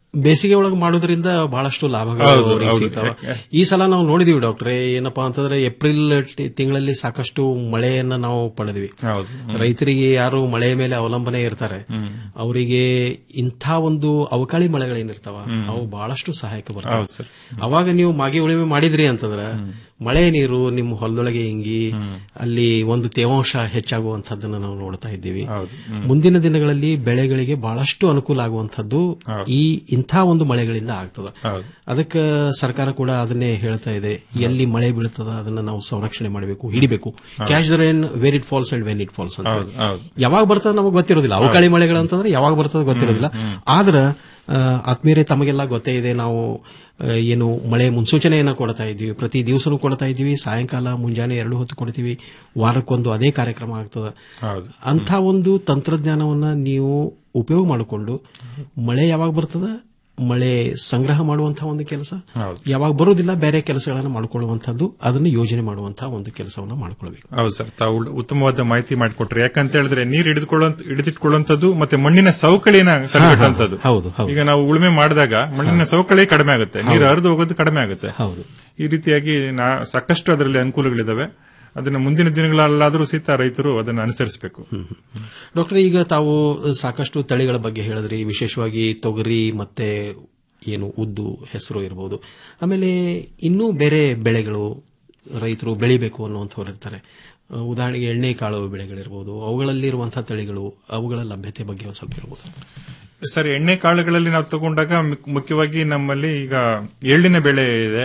ಬೇಸಿಗೆ ಒಳಗೆ ಮಾಡೋದ್ರಿಂದ ಬಹಳಷ್ಟು ಲಾಭಗಳು ಹೌದು, ಅವ್ರಿಗೆ ಹೌದು. ಸಿಗ್ತಾವ ಈ ಸಲ ನಾವು ನೋಡಿದೀವಿ ಡಾಕ್ಟ್ರೆ ಏನಪ್ಪಾ ಅಂತಂದ್ರೆ ಏಪ್ರಿಲ್ ಟಿ- ತಿಂಗಳಲ್ಲಿ ಸಾಕಷ್ಟು ಮಳೆಯನ್ನ ನಾವು ಪಡೆದ್ವಿ ಹೌದು. ಹ್ಮ್. ರೈತರಿಗೆ ಯಾರು ಮಳೆಯ ಮೇಲೆ ಅವಲಂಬನೆ ಇರ್ತಾರೆ ಅವರಿಗೆ ಇಂಥ ಒಂದು ಅವಕಾಳಿ ಮಳೆಗಳೇನಿರ್ತಾವ ಅವು ಬಹಳಷ್ಟು ಸಹಾಯಕ ಹೌದು ಬರ್ತಾವ ಸರ್. ಅವಾಗ ನೀವು ಮಾಗಿ ಉಳಿಮೆ ಮಾಡಿದ್ರಿ ಅಂತಂದ್ರ ಮಳೆ ನೀರು ನಿಮ್ಮ ಹೊಲದೊಳಗೆ ಹಿಂಗಿ ಅಲ್ಲಿ ಒಂದು ತೇವಾಂಶ ಹೆಚ್ಚಾಗುವಂತದ್ದನ್ನ ನಾವು ನೋಡ್ತಾ ಇದ್ದೀವಿ ಮುಂದಿನ ದಿನಗಳಲ್ಲಿ ಬೆಳೆಗಳಿಗೆ ಬಹಳಷ್ಟು ಅನುಕೂಲ ಆಗುವಂತದ್ದು ಈ ಇಂಥ ಒಂದು ಮಳೆಗಳಿಂದ ಆಗ್ತದ ಅದಕ್ಕೆ ಸರ್ಕಾರ ಕೂಡ ಅದನ್ನೇ ಹೇಳ್ತಾ ಇದೆ ಎಲ್ಲಿ ಮಳೆ ಬೀಳ್ತದ ಅದನ್ನ ನಾವು ಸಂರಕ್ಷಣೆ ಮಾಡಬೇಕು ಹಿಡಿಬೇಕು catch the rain where it falls and when it falls ಅಂತ ಹೌದು, ಹೌದು. ಯಾವಾಗ ಬರ್ತದ ನಮಗೆ ಗೊತ್ತಿರೋದಿಲ್ಲ ಅವಕಾಳಿ ಮಳೆಗಳು ಅಂತಂದ್ರೆ ಯಾವಾಗ ಬರ್ತದ ಗೊತ್ತಿರೋದಿಲ್ಲ ಆದ್ರ ಆ, ಆತ್ಮೀಯರೇ ತಮಗೆಲ್ಲ ಗೊತ್ತೇ ಇದೆ ನಾವು ಆ, ಏನು ಮಳೆ ಮುನ್ಸೂಚನೆಯನ್ನ ಕೊಡ್ತಾ ಇದ್ದೀವಿ ಪ್ರತಿ ದಿವಸನೂ ಕೊಡ್ತಾ ಇದ್ದೀವಿ ಸಾಯಂಕಾಲ ಮುಂಜಾನೆ ಎರಡು ಹೊತ್ತು ಕೊಡ್ತೀವಿ ವಾರಕ್ಕೊಂದು ಅದೇ ಕಾರ್ಯಕ್ರಮ ಆಗ್ತದ ಹೌದು ಅಂಥ ಒಂದು ತಂತ್ರಜ್ಞಾನವನ್ನ ನೀವು ಉಪಯೋಗ ಮಾಡಿಕೊಂಡು ಮಳೆ ಯಾವಾಗ ಬರ್ತದ ಮಳೆ ಸಂಗ್ರಹ ಮಾಡುವಂತಹ ಒಂದು ಕೆಲಸ ಹೌದು. ಯಾವಾಗ ಬರೋದಿಲ್ಲ ಬೇರೆ ಕೆಲಸಗಳನ್ನು ಮಾಡಿಕೊಳ್ಳುವಂತದ್ದು ಅದನ್ನು ಯೋಜನೆ ಮಾಡುವಂತಹ ಒಂದು ಕೆಲಸವನ್ನ ಮಾಡ್ಕೊಳ್ಬೇಕು ಹೌದು ಸರ್ ತಾವು ಉಳ್- ಉತ್ತಮವಾದ ಮಾಹಿತಿ ಮಾಡಿಕೊಟ್ರಿ ಯಾಕಂತ ಹೇಳಿದ್ರೆ ನೀರು ಹಿಡಿದುಕೊಳ್ಳುವಂತ ಹಿಡಿದಿಟ್ಕೊಳ್ಳುವಂತದ್ದು ಮತ್ತೆ ಮಣ್ಣಿನ ಸವಕಳಿನ ತಡೆಗಟ್ಟುವಂಥದ್ದು ಹೌದು, ಹೌದು. ಈಗ ನಾವು ಉಳುಮೆ ಮಾಡಿದಾಗ ಮಣ್ಣಿನ ಸವಕಳಿ ಕಡಿಮೆ ಆಗುತ್ತೆ ನೀರು ಹರಿದು ಹೋಗೋದು ಕಡಿಮೆ ಆಗುತ್ತೆ ಹೌದು ಈ ರೀತಿಯಾಗಿ ನಾ- ಸಾಕಷ್ಟು ಅದರಲ್ಲಿ ಅನುಕೂಲಗಳಿದಾವೆ ಅದನ್ನ ಮುಂದಿನ ದಿನಗಳಲ್ಲಾದರೂ ಸಹಿತ ರೈತರು ಅದನ್ನು ಅನುಸರಿಸಬೇಕು ಡಾಕ್ಟರ್ ಈಗ ತಾವು ಸಾಕಷ್ಟು ತಳಿಗಳ ಬಗ್ಗೆ ಹೇಳಿದ್ರಿ ವಿಶೇಷವಾಗಿ ತೊಗರಿ ಮತ್ತೆ ಏನು ಉದ್ದು ಹೆಸರು ಇರಬಹುದು ಆಮೇಲೆ ಇನ್ನೂ ಬೇರೆ ಬೆಳೆಗಳು ರೈತರು ಬೆಳಿಬೇಕು ಅನ್ನುವಂಥವ್ರು ಇರ್ತಾರೆ ಅಹ್, ಉದಾಹರಣೆಗೆ ಎಣ್ಣೆ ಕಾಳು ಬೆಳೆಗಳಿರ್ಬೋದು ಅವುಗಳಲ್ಲಿರುವಂತಹ ತಳಿಗಳು ಅವುಗಳ ಲಭ್ಯತೆ ಬಗ್ಗೆ ಒಂದು ಸ್ವಲ್ಪ ಹೇಳ್ಬೋದು ಸರ್ ಎಣ್ಣೆ ಕಾಳುಗಳಲ್ಲಿ ನಾವು ತಗೊಂಡಾಗ ಮುಕ್- ಮುಖ್ಯವಾಗಿ ನಮ್ಮಲ್ಲಿ ಈಗ ಎಳ್ಳಿನ ಬೆಳೆ ಇದೆ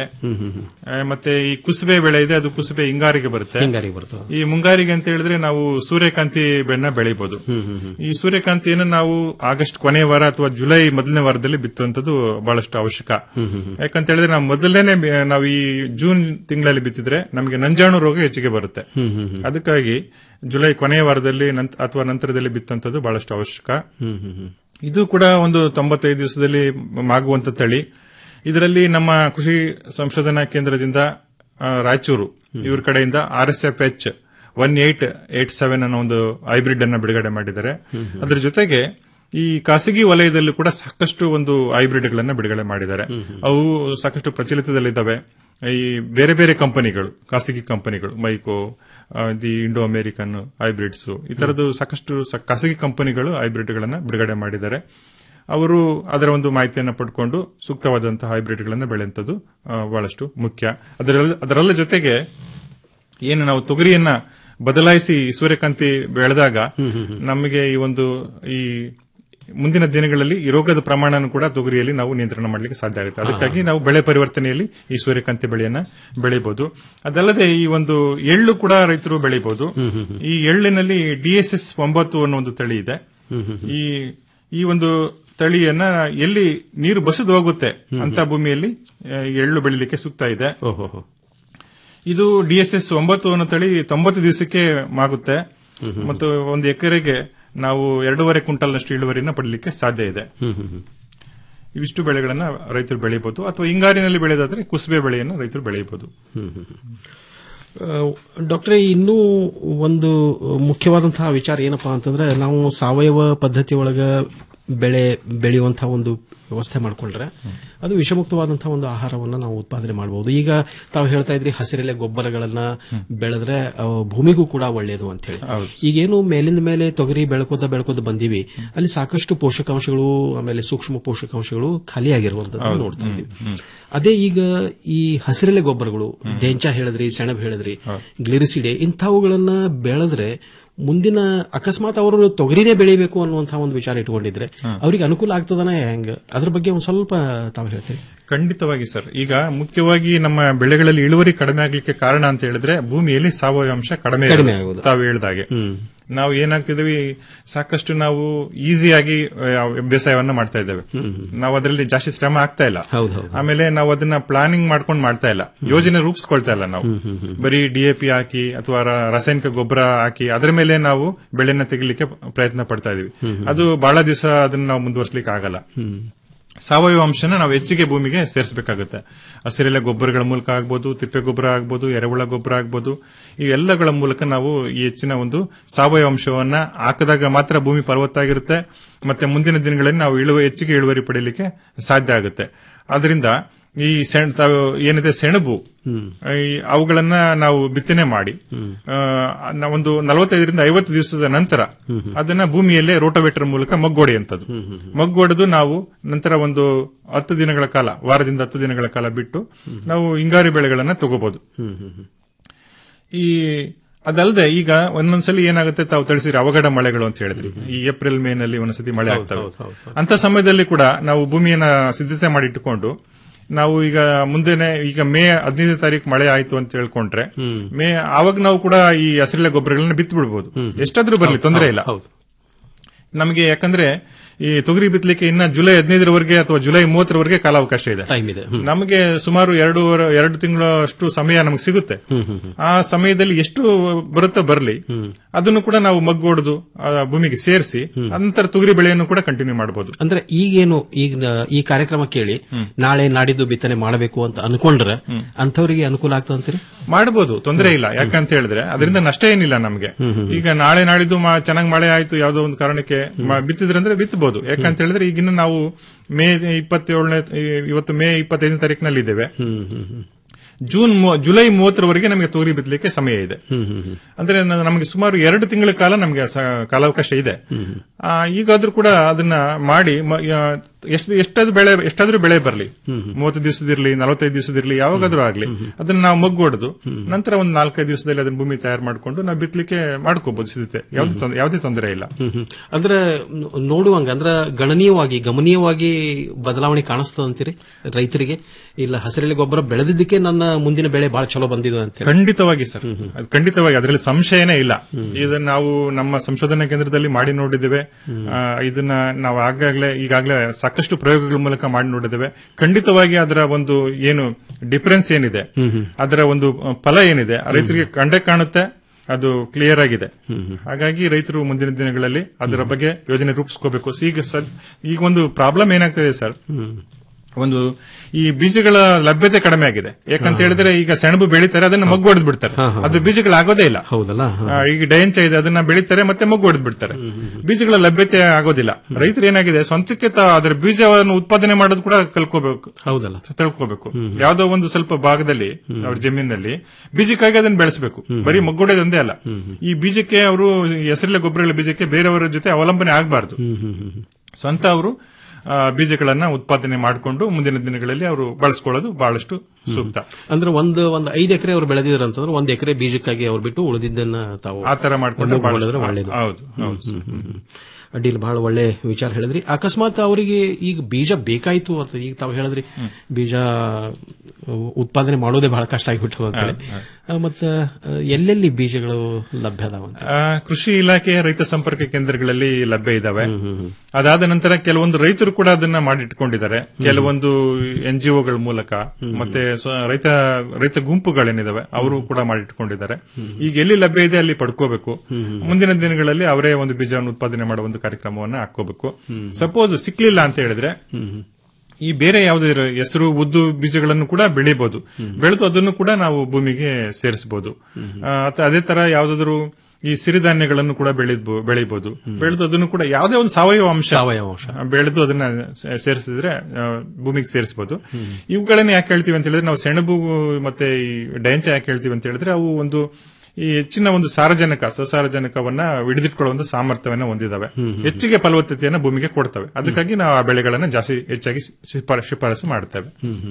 ಆ, ಮತ್ತೆ ಈ ಕುಸುಬೆ ಬೆಳೆ ಇದೆ ಅದು ಕುಸುಬೆ ಹಿಂಗಾರಿಗೆ ಬರುತ್ತೆ ಹಿಂಗಾರಿಗೆ ಬರ್ತದೆ ಈ ಮುಂಗಾರಿಗೆ ಅಂತ ಹೇಳಿದ್ರೆ ನಾವು ಸೂರ್ಯಕಾಂತಿ ಬೆಳೆನ ಬೆಳಿಬಹುದು ಈ ಸೂರ್ಯಕಾಂತಿಯನ್ನು ನಾವು ಆಗಸ್ಟ್ ಕೊನೆ ವಾರ ಅಥವಾ ಜುಲೈ ಮೊದಲನೇ ವಾರದಲ್ಲಿ ಬಿತ್ತುವಂತದ್ದು ಬಹಳಷ್ಟು ಅವಶ್ಯಕ ಯಾಕಂತ ಹೇಳಿದ್ರೆ ನಾವು ಮೊದಲನೇ ನಾವು ಈ ಜೂನ್ ತಿಂಗಳಲ್ಲಿ ಬಿತ್ತಿದ್ರೆ ನಮಗೆ ನಂಜಾಣು ರೋಗ ಹೆಚ್ಚಿಗೆ ಬರುತ್ತೆ ಅದಕ್ಕಾಗಿ ಜುಲೈ ಕೊನೆಯ ವಾರದಲ್ಲಿ ನಂತ- ಅಥವಾ ನಂತರದಲ್ಲಿ ಬಿತ್ತುವಂತದ್ದು ಬಹಳಷ್ಟು ಅವಶ್ಯಕ ಇದು ಕೂಡ ಒಂದು ತೊಂಬತ್ತೈದು ದಿವಸದಲ್ಲಿ ಮಾಗುವಂತ ತಳಿ ಇದರಲ್ಲಿ ನಮ್ಮ ಕೃಷಿ ಸಂಶೋಧನಾ ಕೇಂದ್ರದಿಂದ ಆ, ರಾಯಚೂರು ಇವ್ರ ಕಡೆಯಿಂದ R S F H one eight eight seven ಅನ್ನೋ ಒಂದು ಹೈಬ್ರಿಡ್ ಅನ್ನ ಬಿಡುಗಡೆ ಮಾಡಿದ್ದಾರೆ ಅದ್ರ ಜೊತೆಗೆ ಈ ಖಾಸಗಿ ವಲಯದಲ್ಲೂ ಕೂಡ ಸಾಕಷ್ಟು ಒಂದು ಹೈಬ್ರಿಡ್ ಗಳನ್ನ ಬಿಡುಗಡೆ ಮಾಡಿದ್ದಾರೆ ಅವು ಸಾಕಷ್ಟು ಪ್ರಚಲಿತದಲ್ಲಿದ್ದಾವೆ ಈ ಬೇರೆ ಬೇರೆ ಕಂಪನಿಗಳು ಖಾಸಗಿ ಕಂಪನಿಗಳು ಮೈಕೋ ಆ, ದಿ ಇಂಡೋ ಅಮೆರಿಕನ್ ಹೈಬ್ರಿಡ್ಸ್ ಈ ತರದ್ದು ಸಾಕಷ್ಟು ಸ- ಖಾಸಗಿ ಕಂಪನಿಗಳು ಹೈಬ್ರಿಡ್ ಗಳನ್ನ ಬಿಡುಗಡೆ ಮಾಡಿದ್ದಾರೆ ಅವರು ಅದರ ಒಂದು ಮಾಹಿತಿಯನ್ನು ಪಡ್ಕೊಂಡು ಸೂಕ್ತವಾದಂತಹ ಹೈಬ್ರಿಡ್ ಗಳನ್ನ ಬೆಳೆಯುವಂಥದ್ದು ಆ, ಬಹಳಷ್ಟು ಮುಖ್ಯ ಅದರ ಅದರಲ್ಲ ಜೊತೆಗೆ ಏನು ನಾವು ತೊಗರಿಯನ್ನ ಬದಲಾಯಿಸಿ ಸೂರ್ಯಕಾಂತಿ ಬೆಳೆದಾಗ ನಮಗೆ ಈ ಒಂದು ಈ ಮುಂದಿನ ದಿನಗಳಲ್ಲಿ ಈ ರೋಗದ ಪ್ರಮಾಣನ ಕೂಡ ತೊಗರಿಯಲ್ಲಿ ನಾವು ನಿಯಂತ್ರಣ ಮಾಡಲಿಕ್ಕೆ ಸಾಧ್ಯ ಆಗುತ್ತೆ ಅದಕ್ಕಾಗಿ ನಾವು ಬೆಳೆ ಪರಿವರ್ತನೆಯಲ್ಲಿ ಈ ಸೂರ್ಯಕಾಂತಿ ಬೆಳೆಯನ್ನ ಬೆಳಿಬಹುದು ಅದಲ್ಲದೆ ಈ ಒಂದು ಎಳ್ಳು ಕೂಡ ರೈತರು ಬೆಳಿಬಹುದು ಈ ಎಳ್ಳಿನಲ್ಲಿ ಡಿಎಸ್ಎಸ್ ಒಂಬತ್ತು ಅನ್ನೋ ಒಂದು ತಳಿ ಇದೆ ಈ ಈ ಒಂದು ತಳಿಯನ್ನ ಎಲ್ಲಿ ನೀರು ಬಸಿದು ಹೋಗುತ್ತೆ ಅಂತ ಭೂಮಿಯಲ್ಲಿ ಆ, ಎಳ್ಳು ಬೆಳಿಲಿಕ್ಕೆ ಸೂಕ್ತ ಇದೆ ಇದು ಡಿಎಸ್ಎಸ್ ಒಂಬತ್ತು ಅನ್ನೋ ತಳಿ ತೊಂಬತ್ತು ದಿವಸಕ್ಕೆ ಮಾಗುತ್ತೆ ಮತ್ತು ಒಂದು ಎಕರೆಗೆ ನಾವು ಎರಡೂವರೆ ಕ್ವಿಂಟಲ್ನಷ್ಟು ಇಳುವರಿನ ಪಡಲಿಕ್ಕೆ ಸಾಧ್ಯ ಇದೆ ಇವಿಷ್ಟು ಬೆಳೆಗಳನ್ನ ರೈತರು ಬೆಳೆಯಬಹುದು ಅಥವಾ ಹಿಂಗಾರಿನಲ್ಲಿ ಬೆಳೆದಾದ್ರೆ ಕುಸುಬೆ ಬೆಳೆಯನ್ನು ರೈತರು ಬೆಳೆಯಬಹುದು ಡಾಕ್ಟ್ರೆ ಇನ್ನೂ ಒಂದು ಮುಖ್ಯವಾದಂತಹ ವಿಚಾರ ಏನಪ್ಪಾ ಅಂತಂದ್ರೆ ನಾವು ಸಾವಯವ ಪದ್ಧತಿ ಒಳಗ ಬೆಳೆ ಬೆಳೆಯುವಂತಹ ಒಂದು ವ್ಯವಸ್ಥೆ ಮಾಡ್ಕೊಂಡ್ರೆ ಅದು ವಿಷಮುಕ್ತವಾದಂತಹ ಒಂದು ಆಹಾರವನ್ನ ನಾವು ಉತ್ಪಾದನೆ ಮಾಡಬಹುದು ಈಗ ತಾವು ಹೇಳ್ತಾ ಇದ್ರಿ ಹಸಿರೆಲೆ ಗೊಬ್ಬರಗಳನ್ನ ಬೆಳೆದ್ರೆ ಅವು ಭೂಮಿಗೂ ಕೂಡ ಒಳ್ಳೆಯದು ಅಂತ ಹೇಳಿ ಈಗೇನು ಮೇಲಿಂದ ಮೇಲೆ ತೊಗರಿ ಬೆಳ್ಕೋತ ಬೆಳ್ಕೋತ ಬಂದೀವಿ ಅಲ್ಲಿ ಸಾಕಷ್ಟು ಪೋಷಕಾಂಶಗಳು ಆಮೇಲೆ ಸೂಕ್ಷ್ಮ ಪೋಷಕಾಂಶಗಳು ಖಾಲಿಯಾಗಿರುವಂತದ್ದು ಹೌದು. ನೋಡ್ತಾ ಇದ್ದೀವಿ ಅದೇ ಈಗ ಈ ಹಸಿರೆಲೆ ಗೊಬ್ಬರಗಳು ದೇಂಚ ಹೇಳಿದ್ರಿ ಸೆಣಬ್ ಹೇಳಿದ್ರಿ ಗ್ಲಿರಿಸಿಡೆ ಇಂಥವುಗಳನ್ನ ಬೆಳೆದ್ರೆ ಮುಂದಿನ ಅಕಸ್ಮಾತ್ ಅವರು ತೊಗರಿನೇ ಬೆಳಿಬೇಕು ಅನ್ನುವಂತಹ ಒಂದು ವಿಚಾರ ಇಟ್ಕೊಂಡಿದ್ರೆ ಅವ್ರಿಗೆ ಅನುಕೂಲ ಆಗ್ತದನ ಹೆಂಗ ಅದ್ರ ಬಗ್ಗೆ ಒಂದ್ ಸ್ವಲ್ಪ ತಾವು ಹೇಳ್ತೀರಿ ಖಂಡಿತವಾಗಿ ಸರ್ ಈಗ ಮುಖ್ಯವಾಗಿ ನಮ್ಮ ಬೆಳೆಗಳಲ್ಲಿ ಇಳುವರಿ ಕಡಿಮೆ ಆಗ್ಲಿಕ್ಕೆ ಕಾರಣ ಅಂತ ಹೇಳಿದ್ರೆ ಭೂಮಿಯಲ್ಲಿ ಸಾವಯವ ಅಂಶ ಕಡಿಮೆ ಕಡಿಮೆ ಇರೋದು. ಆಗೋದು. ತಾವು ಹೇಳ್ದಾಗೆ ನಾವು ಏನಾಗ್ತಿದೀವಿ ಸಾಕಷ್ಟು ನಾವು ಈಸಿಯಾಗಿ ಬೇಸಾಯವನ್ನ ಮಾಡ್ತಾ ಇದ್ದೇವೆ ನಾವು ಅದರಲ್ಲಿ ಜಾಸ್ತಿ ಶ್ರಮ ಆಗ್ತಾ ಇಲ್ಲ ಆಮೇಲೆ ನಾವು ಅದನ್ನ ಪ್ಲಾನಿಂಗ್ ಮಾಡ್ಕೊಂಡು ಮಾಡ್ತಾ ಇಲ್ಲ ಯೋಜನೆ ರೂಪಿಸ್ಕೊಳ್ತಾ ಇಲ್ಲ ನಾವು ಬರೀ ಡಿಎಪಿ ಹಾಕಿ ಅಥವಾ ರ- ರಾಸಾಯನಿಕ ಗೊಬ್ಬರ ಹಾಕಿ ಅದರ ಮೇಲೆ ನಾವು ಬೆಳೆನ ತೆಗಿಲಿಕ್ಕೆ ಪ್ರಯತ್ನ ಪಡ್ತಾ ಇದೀವಿ ಅದು ಬಹಳ ದಿವಸ ಅದನ್ನ ನಾವು ಮುಂದುವರ್ಸ್ಲಿಕ್ಕೆ ಆಗಲ್ಲ ಸಾವಯವ ಅಂಶನ ನಾವು ಹೆಚ್ಚಿಗೆ ಭೂಮಿಗೆ ಸೇರಿಸಬೇಕಾಗುತ್ತೆ ಹಸಿರೆಲೆ ಗೊಬ್ಬರಗಳ ಮೂಲಕ ಆಗ್ಬೋದು ತಿಪ್ಪೆ ಗೊಬ್ಬರ ಆಗ್ಬೋದು ಎರೆಹುಳ ಗೊಬ್ಬರ ಆಗ್ಬೋದು ಈ ಎಲ್ಲಗಳ ಮೂಲಕ ನಾವು ಈ ಹೆಚ್ಚಿನ ಒಂದು ಸಾವಯವ ಅಂಶವನ್ನ ಹಾಕಿದಾಗ ಮಾತ್ರ ಭೂಮಿ ಫಲವತ್ತಾಗಿರುತ್ತೆ ಮತ್ತೆ ಮುಂದಿನ ದಿನಗಳಲ್ಲಿ ನಾವು ಇಳುವ ಹೆಚ್ಚಿಗೆ ಇಳುವರಿ ಪಡೆಯಲಿಕ್ಕೆ ಸಾಧ್ಯ ಆಗುತ್ತೆ ಅದರಿಂದ ಈ ಸೆಣ್ ತಾವು ಏನಿದೆ ಸೆಣಬು ಈ ಅವುಗಳನ್ನ ನಾವು ಬಿತ್ತನೆ ಮಾಡಿ ಆ, ನ- ಒಂದು ನಲವತ್ತೈದರಿಂದ ಐವತ್ತು ದಿವಸದ ನಂತರ ಅದನ್ನ ಭೂಮಿಯಲ್ಲೇ ರೋಟೋವೇಟರ್ ಮೂಲಕ ಮಗ್ಗೊಡೆಯಂಥದ್ದು ಮಗ್ಗೊಡೆದು ನಾವು ನಂತರ ಒಂದು ಹತ್ತು ದಿನಗಳ ಕಾಲ ವಾರದಿಂದ ಹತ್ತು ದಿನಗಳ ಕಾಲ ಬಿಟ್ಟು ನಾವು ಹಿಂಗಾರಿ ಬೆಳೆಗಳನ್ನ ತಗೋಬಹುದು ಈ ಅದಲ್ಲದೆ ಈಗ ಒಂದೊಂದ್ಸಲಿ ಏನಾಗುತ್ತೆ ತಾವು ತಿಳಿಸಿರಿ ಅವಘಡ ಮಳೆಗಳು ಅಂತ ಹೇಳಿದ್ರಿ ಈ ಏಪ್ರಿಲ್ ಮೇ ನಲ್ಲಿ ಒಂದೊಂದ್ಸತಿ ಮಳೆ ಆಗ್ತವೆ ಅಂತ ಸಮಯದಲ್ಲಿ ಕೂಡ ನಾವು ಭೂಮಿಯನ್ನ ಸಿದ್ಧತೆ ಮಾಡಿ ಇಟ್ಟುಕೊಂಡು ನಾವು ಈಗ ಮುಂದೆನೆ ಈಗ ಮೇ ಹದಿನೈದನೇ ತಾರೀಕು ಮಳೆ ಆಯ್ತು ಅಂತ ಹೇಳ್ಕೊಂಡ್ರೆ ಮೇ ಆವಾಗ ನಾವು ಕೂಡ ಈ ಹಸಿರೆಲೆ ಗೊಬ್ಬರಗಳನ್ನ ಬಿತ್ತು ಬಿಡಬಹುದು ಎಷ್ಟಾದ್ರೂ ಬರಲಿ ತೊಂದರೆ ಇಲ್ಲ ನಮಗೆ ಯಾಕಂದ್ರೆ ಈ ತೊಗರಿ ಬಿತ್ತಲಿಕ್ಕೆ ಇನ್ನ ಜುಲೈ ಹದಿನೈದರವರೆಗೆ ಅಥವಾ ಜುಲೈ ಮೂವತ್ತರವರೆಗೆ ಕಾಲಾವಕಾಶ ಇದೆ ಟೈಮ್ ಇದೆ ನಮಗೆ ಸುಮಾರು ಎರಡು ಎರಡು ತಿಂಗಳಷ್ಟು ಸಮಯ ನಮಗೆ ಸಿಗುತ್ತೆ ಆ ಸಮಯದಲ್ಲಿ ಎಷ್ಟು ಬರುತ್ತೋ ಬರಲಿ ಅದನ್ನು ಕೂಡ ನಾವು ಮಗ್ಗೊಡ್ದು ಆ ಭೂಮಿಗೆ ಸೇರಿಸಿ ನಂತರ ತೊಗರಿ ಬೆಳೆಯನ್ನು ಕೂಡ ಕಂಟಿನ್ಯೂ ಮಾಡಬಹುದು ಅಂದ್ರೆ ಈಗೇನು ಈಗ ಈ ಕಾರ್ಯಕ್ರಮ ಕೇಳಿ ನಾಳೆ ನಾಡಿದ್ದು ಬಿತ್ತನೆ ಮಾಡಬೇಕು ಅಂತ ಅನ್ಕೊಂಡ್ರೆ ಅಂಥವರಿಗೆ ಅನುಕೂಲ ಆಗ್ತದೆ ಅಂತೀರಿ ಮಾಡಬಹುದು ತೊಂದರೆ ಇಲ್ಲ ಯಾಕಂತ ಹೇಳಿದ್ರೆ ಅದರಿಂದ ನಷ್ಟ ಏನಿಲ್ಲ ನಮಗೆ ಈಗ ನಾಳೆ ನಾಳಿದ್ದು ಚೆನ್ನಾಗಿ ಮಳೆ ಆಯ್ತು ಯಾವ್ದೋ ಒಂದು ಕಾರಣಕ್ಕೆ ಮ- ಬಿತ್ತಿದ್ರಂದ್ರೆ ಬಿತ್ತಬಹುದು ಯಾಕಂತ ಹೇಳಿದ್ರೆ ಈಗಿನ ನಾವು ಮೇ ಇಪ್ಪತ್ತೇಳನೇ ಇವತ್ತು ಮೇ ಇಪ್ಪತ್ತೈದನೇ ತಾರೀಕಿನಲ್ಲಿ ಇದ್ದೇವೆ ಜೂನ್ ಮೂ- ಜುಲೈ ಮೂವತ್ತರವರೆಗೆ ನಮಗೆ ತೊಗರಿ ಬಿತ್ತಲಿಕ್ಕೆ ಸಮಯ ಇದೆ ಅಂದ್ರೆ ನ- ನಮಗೆ ಸುಮಾರು ಎರಡು ತಿಂಗಳ ಕಾಲ ನಮಗೆ ಸ- ಕಾಲಾವಕಾಶ ಇದೆ ಆ, ಈಗಾದ್ರೂ ಕೂಡ ಅದನ್ನ ಮಾಡಿ ಮ- ಯಾ- ಎಷ್ಟು ಎಷ್ಟಾದ್ರೂ ಬೆಳೆ ಎಷ್ಟಾದ್ರೂ ಬೆಳೆ ಬರಲಿ ಮೂವತ್ತು ದಿವಸದಿರ್ಲಿ ನಲವತ್ತೈದು ದಿವಸದಿರ್ಲಿ ಯಾವಾಗಾದ್ರೂ ಆಗ್ಲಿ ಅದನ್ನ ನಾವು ಮಗ್ಗೊಡ್ದು ನಂತರ ಒಂದು ನಾಲ್ಕೈದು ದಿವಸದಲ್ಲಿ ಅದನ್ನ ಭೂಮಿ ತಯಾರು ಮಾಡ್ಕೊಂಡು ನಾವು ಬಿತ್ತಲಿಕ್ಕೆ ಮಾಡ್ಕೋಬಹುದು ಸಿದ್ಧತೆ ಯಾವ್ದೇ ತೊಂದ್ರೆ- ಯಾವುದೇ ತೊಂದರೆ ಇಲ್ಲ ಹ್ಮ್ ಹ್ಮ್. ಅಂದ್ರೆ ನ- ನೋಡುವಂಗ ಅಂದ್ರೆ ಗಣನೀಯವಾಗಿ ಗಮನೀಯವಾಗಿ ಬದಲಾವಣೆ ಕಾಣಿಸ್ತದ ಅಂತೀರಿ ರೈತರಿಗೆ ಇಲ್ಲ ಹಸಿರೆಲೆ ಗೊಬ್ಬರ ಬೆಳೆದಿದ್ದಕ್ಕೆ ನನ್ನ ಮುಂದಿನ ಬೆಳೆ ಬಹಳ ಚಲೋ ಬಂದಿದೆ ಅಂತ ಖಂಡಿತವಾಗಿ ಸರ್ ಅದು ಖಂಡಿತವಾಗಿ ಅದರಲ್ಲಿ ಸಂಶಯನೇ ಇಲ್ಲ ಇದನ್ನ ನಾವು ನಮ್ಮ ಸಂಶೋಧನಾ ಕೇಂದ್ರದಲ್ಲಿ ಮಾಡಿ ನೋಡಿದ್ದೇವೆ ಆ, ಇದನ್ನ ನಾವು ಆಗಾಗ್ಲೇ ಈಗಾಗಲೇ ಸಾಕಷ್ಟು ಪ್ರಯೋಗಗಳ ಮೂಲಕ ಮಾಡಿ ನೋಡಿದ್ದೇವೆ ಖಂಡಿತವಾಗಿ ಅದರ ಒಂದು ಏನು ಡಿಫರೆನ್ಸ್ ಏನಿದೆ ಅದರ ಒಂದು ಆ, ಫಲ ಏನಿದೆ ಆ ರೈತರಿಗೆ ಕಂಡೇ ಕಾಣುತ್ತೆ ಅದು ಕ್ಲಿಯರ್ ಆಗಿದೆ ಹಾಗಾಗಿ ರೈತರು ಮುಂದಿನ ದಿನಗಳಲ್ಲಿ ಅದರ ಬಗ್ಗೆ ಯೋಜನೆ ರೂಪಿಸ್ಕೋಬೇಕು ಈಗ ಸದ್ ಈಗ ಒಂದು ಪ್ರಾಬ್ಲಮ್ ಏನಾಗ್ತದೆ ಸರ್ ಒಂದು ಈ ಬೀಜಗಳ ಲಭ್ಯತೆ ಕಡಿಮೆ ಆಗಿದೆ ಯಾಕಂತ ಹೇಳಿದ್ರೆ ಈಗ ಸೆಣಬು ಬೆಳಿತಾರೆ ಅದನ್ನ ಮಗ್ಗು ಹೊಡೆದ್ ಬಿಡ್ತಾರೆ ಅದು ಬೀಜಗಳು ಆಗೋದೇ ಇಲ್ಲ ಹೌದಲ್ಲ ಆ, ಈಗ ಡಯಂಚ ಇದೆ ಅದನ್ನ ಬೆಳಿತಾರೆ ಮತ್ತೆ ಮಗ್ಗು ಹೊಡೆದ್ ಬಿಡ್ತಾರೆ ಬೀಜಗಳ ಲಭ್ಯತೆ ಆಗೋದಿಲ್ಲ ರೈತರು ಏನಾಗಿದೆ ಸ್ವಂತಕ್ಕೆ ತಾ- ಅದರ ಬೀಜವನ್ನು ಉತ್ಪಾದನೆ ಮಾಡೋದು ಕೂಡ ಕಲ್ಕೋಬೇಕು ಹೌದಲ್ಲ ತಿಳ್ಕೋಬೇಕು ಯಾವ್ದೋ ಒಂದು ಸ್ವಲ್ಪ ಭಾಗದಲ್ಲಿ ಅವ್ರ ಜಮೀನಲ್ಲಿ ಬೀಜಕ್ಕಾಗಿ ಅದನ್ನ ಬೆಳೆಸಬೇಕು ಬರೀ ಮಗ್ಗೊಡೋದೊಂದೇ ಅಲ್ಲ ಈ ಬೀಜಕ್ಕೆ ಅವರು ಹೆಸರಿನ ಗೊಬ್ಬರಗಳ ಬೀಜಕ್ಕೆ ಬೇರೆಯವರ ಜೊತೆ ಅವಲಂಬನೆ ಆಗಬಾರ್ದು ಸ್ವಂತ ಅವರು ಆ, ಬೀಜಗಳನ್ನ ಉತ್ಪಾದನೆ ಮಾಡಿಕೊಂಡು ಮುಂದಿನ ದಿನಗಳಲ್ಲಿ ಅವರು ಬಳಸ್ಕೊಳ್ಳೋದು ಬಹಳಷ್ಟು ಸೂಕ್ತ ಅಂದ್ರೆ ಒಂದು ಒಂದು ಐದು ಎಕರೆ ಅವ್ರು ಬೆಳೆದಿದ್ರು ಅಂತಂದ್ರೆ ಒಂದ್ ಎಕರೆ ಬೀಜಕ್ಕಾಗಿ ಅವ್ರು ಬಿಟ್ಟು ಉಳಿದಿದ್ದನ್ನ ತಾವು ಆ ತರ ಮಾಡ್ಕೊಂಡ್ರೆ ಮುಂದೆ ಬಹಳಷ್ಟು- ಮಾಡಿದ್ರೆ ಒಳ್ಳೇದು ಹೌದು, ಹೌದು ಹ್ಮ್, ಹ್ಮ್, ಹ್ಮ್. ಅಡ್ಡಿಲ್ಲ ಬಹಳ ಒಳ್ಳೆ ವಿಚಾರ ಹೇಳಿದ್ರಿ ಅಕಸ್ಮಾತ್ ಅವರಿಗೆ ಈಗ ಬೀಜ ಬೇಕಾಯ್ತು ಅಂತ ಈಗ ತಾವು ಹೇಳಿದ್ರಿ ಬೀಜ ಅಹ್, ಉತ್ಪಾದನೆ ಮಾಡೋದೇ ಬಹಳ ಕಷ್ಟ ಆಗಿಬಿಟ್ಟು ಅಂತ ಹೇಳಿ ಮತ್ತ ಅಹ್, ಎಲ್ಲೆಲ್ಲಿ ಬೀಜಗಳು ಲಭ್ಯ ಅದಾವ ಅಂತ ಆ, ಕೃಷಿ ಇಲಾಖೆಯ ರೈತ ಸಂಪರ್ಕ ಕೇಂದ್ರಗಳಲ್ಲಿ ಲಭ್ಯ ಇದಾವೆ ಅದಾದ ನಂತರ ಕೆಲವೊಂದು ರೈತರು ಕೂಡ ಅದನ್ನ ಮಾಡಿಟ್ಕೊಂಡಿದ್ದಾರೆ ಕೆಲವೊಂದು ಎನ್ ಜಿ ಒಗಳ ಮೂಲಕ ಮತ್ತೆ ಸ್ವ- ರೈತ ರೈತ ಗುಂಪುಗಳೇನಿದಾವೆ ಅವರು ಕೂಡ ಮಾಡಿಟ್ಕೊಂಡಿದ್ದಾರೆ ಈಗ ಎಲ್ಲಿ ಲಭ್ಯ ಇದೆ ಅಲ್ಲಿ ಪಡ್ಕೋಬೇಕು ಮುಂದಿನ ದಿನಗಳಲ್ಲಿ ಅವರೇ ಒಂದು ಬೀಜವನ್ನು ಉತ್ಪಾದನೆ ಮಾಡುವ ಒಂದು ಕಾರ್ಯಕ್ರಮವನ್ನ ಹಾಕೋಬೇಕು ಸಪೋಸ್ ಸಿಕ್ಲಿಲ್ಲ ಅಂತ ಹೇಳಿದ್ರೆ ಈ ಬೇರೆ ಯಾವುದೇ ಹೆಸರು ಉದ್ದು ಬೀಜಗಳನ್ನು ಕೂಡ ಬೆಳಿಬಹುದು ಬೆಳೆದು ಅದನ್ನು ಕೂಡ ನಾವು ಭೂಮಿಗೆ ಸೇರಿಸಬಹುದು ಅದೇ ತರ ಯಾವ್ದಾದ್ರು ಈ ಸಿರಿಧಾನ್ಯಗಳನ್ನು ಕೂಡ ಬೆಳೆದ್ಬೋ ಬೆಳಿಬಹುದು ಬೆಳೆದು ಅದನ್ನು ಕೂಡ ಯಾವುದೇ ಒಂದು ಸಾವಯವ ಅಂಶ ಸಾವಯವ ಅಂಶ. ಬೆಳೆದು ಅದನ್ನ ಸೇ- ಸೇರಿಸಿದ್ರೆ ಆ, ಭೂಮಿಗೆ ಸೇರಿಸಬಹುದು ಇವುಗಳನ್ನ ಯಾಕೆ ಹೇಳ್ತೀವಿ ಅಂತ ಹೇಳಿದ್ರೆ ನಾವು ಸೆಣಬು ಮತ್ತೆ ಈ ಡಯಂಚ ಯಾಕೆ ಹೇಳ್ತೀವಿ ಅಂತ ಹೇಳಿದ್ರೆ ಅವು ಒಂದು ಈ ಹೆಚ್ಚಿನ ಒಂದು ಸಾರಜನಕ ಸ್ವಸಾರಜನಕವನ್ನ ಹಿಡಿದಿಟ್ಕೊಳ್ಳುವಂತ ಸಾಮರ್ಥ್ಯವನ್ನ ಹೊಂದಿದಾವೆ ಹೆಚ್ಚಿಗೆ ಫಲವತ್ತತೆಯನ್ನ ಭೂಮಿಗೆ ಕೊಡ್ತವೆ ಅದಕ್ಕಾಗಿ ನಾವು ಆ ಬೆಳೆಗಳನ್ನ ಜಾಸ್ತಿ ಹೆಚ್ಚಾಗಿ ಶಿಫಾರ- ಶಿಫಾರಸು ಮಾಡ್ತೇವೆ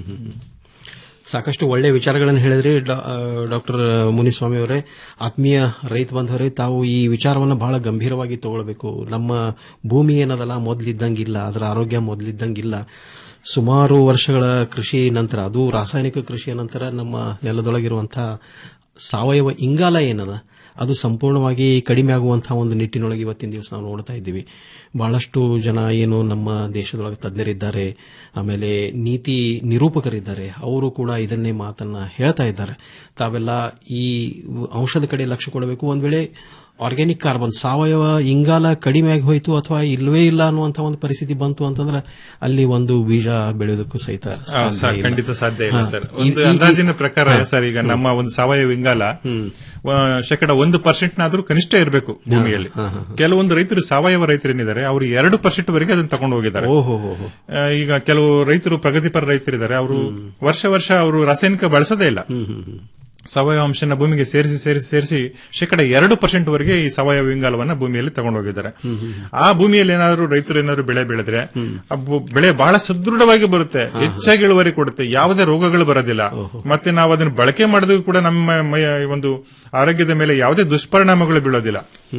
ಸಾಕಷ್ಟು ಒಳ್ಳೆ ವಿಚಾರಗಳನ್ನು ಹೇಳಿದ್ರಿ ಡಾಕ್ಟರ್ ಮುನಿಸ್ವಾಮಿ ಅವರೇ ಆತ್ಮೀಯ ರೈತ ಬಂಧವರೇ ತಾವು ಈ ವಿಚಾರವನ್ನು ಬಹಳ ಗಂಭೀರವಾಗಿ ತಗೊಳ್ಬೇಕು ನಮ್ಮ ಭೂಮಿ ಏನದಲ್ಲ ಮೊದಲಿದ್ದಂಗಿಲ್ಲ ಅದರ ಆರೋಗ್ಯ ಮೊದಲಿದ್ದಂಗಿಲ್ಲ ಸುಮಾರು ವರ್ಷಗಳ ಕೃಷಿ ನಂತರ ಅದು ರಾಸಾಯನಿಕ ಕೃಷಿಯ ನಂತರ ನಮ್ಮ ನೆಲದೊಳಗಿರುವಂತಹ ಸಾವಯವ ಇಂಗಾಲ ಏನದ ಅದು ಸಂಪೂರ್ಣವಾಗಿ ಕಡಿಮೆ ಆಗುವಂತಹ ಒಂದು ನಿಟ್ಟಿನೊಳಗೆ ಇವತ್ತಿನ ದಿವಸ ನಾವು ನೋಡ್ತಾ ಇದ್ದೀವಿ ಬಹಳಷ್ಟು ಜನ ಏನು ನಮ್ಮ ದೇಶದೊಳಗೆ ತಜ್ಞರಿದ್ದಾರೆ ಆಮೇಲೆ ನೀತಿ ನಿರೂಪಕರಿದ್ದಾರೆ ಅವರು ಕೂಡ ಇದನ್ನೇ ಮಾತನ್ನ ಹೇಳ್ತಾ ಇದ್ದಾರೆ ತಾವೆಲ್ಲ ಈ ಅಂಶದ ಕಡೆ ಲಕ್ಷ್ಯ ಕೊಡಬೇಕು ಒಂದ್ ವೇಳೆ ಆರ್ಗ್ಯಾನಿಕ್ ಕಾರ್ಬನ್ ಸಾವಯವ ಇಂಗಾಲ ಕಡಿಮೆ ಆಗಿ ಹೋಯ್ತು ಅಥವಾ ಇಲ್ವೇ ಇಲ್ಲ ಅನ್ನುವಂತ ಒಂದು ಪರಿಸ್ಥಿತಿ ಬಂತು ಅಂತಂದ್ರೆ ಅಲ್ಲಿ ಒಂದು ಬೀಜ ಬೆಳೆಯೋದಕ್ಕೂ ಸಹಿತ ಆ, ಸಾಧ್ಯ ಸರ್, ಇಲ್ಲ. ಖಂಡಿತ ಸಾಧ್ಯ ಇಲ್ಲ ಹಾ. ಸರ್ ಈ- ಒಂದು ಈ- ಅಂದಾಜಿನ ಪ್ರಕಾರ ಹಾ. ಸರ್ ಈಗ ನಮ್ಮ ಒಂದು ಸಾವಯವ ಇಂಗಾಲ ಆ, ಶೇಕಡ ಒಂದು ಪರ್ಸೆಂಟ್ ನಾದ್ರೂ ಕನಿಷ್ಠ ಇರಬೇಕು ಭೂಮಿಯಲ್ಲಿ ಕೆಲವೊಂದು ರೈತರು ಸಾವಯವ ರೈತರು ಏನಿದ್ದಾರೆ ಅವರು ಎರಡು ಪರ್ಸೆಂಟ್ ವರೆಗೆ ಅದನ್ನ ತಗೊಂಡು ಹೋಗಿದ್ದಾರೆ ಓಹೋ ಆ, ಈಗ ಕೆಲವು ರೈತರು ಪ್ರಗತಿಪರ ರೈತರಿದ್ದಾರೆ ಅವರು ವರ್ಷ ವರ್ಷ ಅವರು ರಾಸಾಯನಿಕ ಬಳಸೋದೇ ಇಲ್ಲ ಸಾವಯವ ಅಂಶನ ಭೂಮಿಗೆ ಸೇರಿಸಿ ಸೇರಿಸಿ ಸೇರಿಸಿ ಶೇಕಡ ಎರಡು ಪರ್ಸೆಂಟ್ ವರೆಗೆ ಈ ಸಾವಯವ ಇಂಗಾಲವನ್ನ ಭೂಮಿಯಲ್ಲಿ ತಗೊಂಡು ಹೋಗಿದ್ದಾರೆ ಆ ಭೂಮಿಯಲ್ಲಿ ಏನಾದ್ರು ರೈತರು ಏನಾದ್ರು ಬೆಳೆ ಬೆಳೆದ್ರೆ ಆ ಭೂ- ಬೆಳೆ ಬಹಳ ಸದೃಢವಾಗಿ ಬರುತ್ತೆ ಹೆಚ್ಚಾಗಿ ಇಳುವರಿ ಕೊಡುತ್ತೆ ಯಾವುದೇ ರೋಗಗಳು ಬರೋದಿಲ್ಲ ಮತ್ತೆ ನಾವು ಅದನ್ನು ಬಳಕೆ ಮಾಡಿದ್ರು ಕೂಡ ನಮ್ಮ ಮೈಯ ಒಂದು ಆರೋಗ್ಯದ ಮೇಲೆ ಯಾವುದೇ ದುಷ್ಪರಿಣಾಮಗಳು ಬೀಳೋದಿಲ್ಲ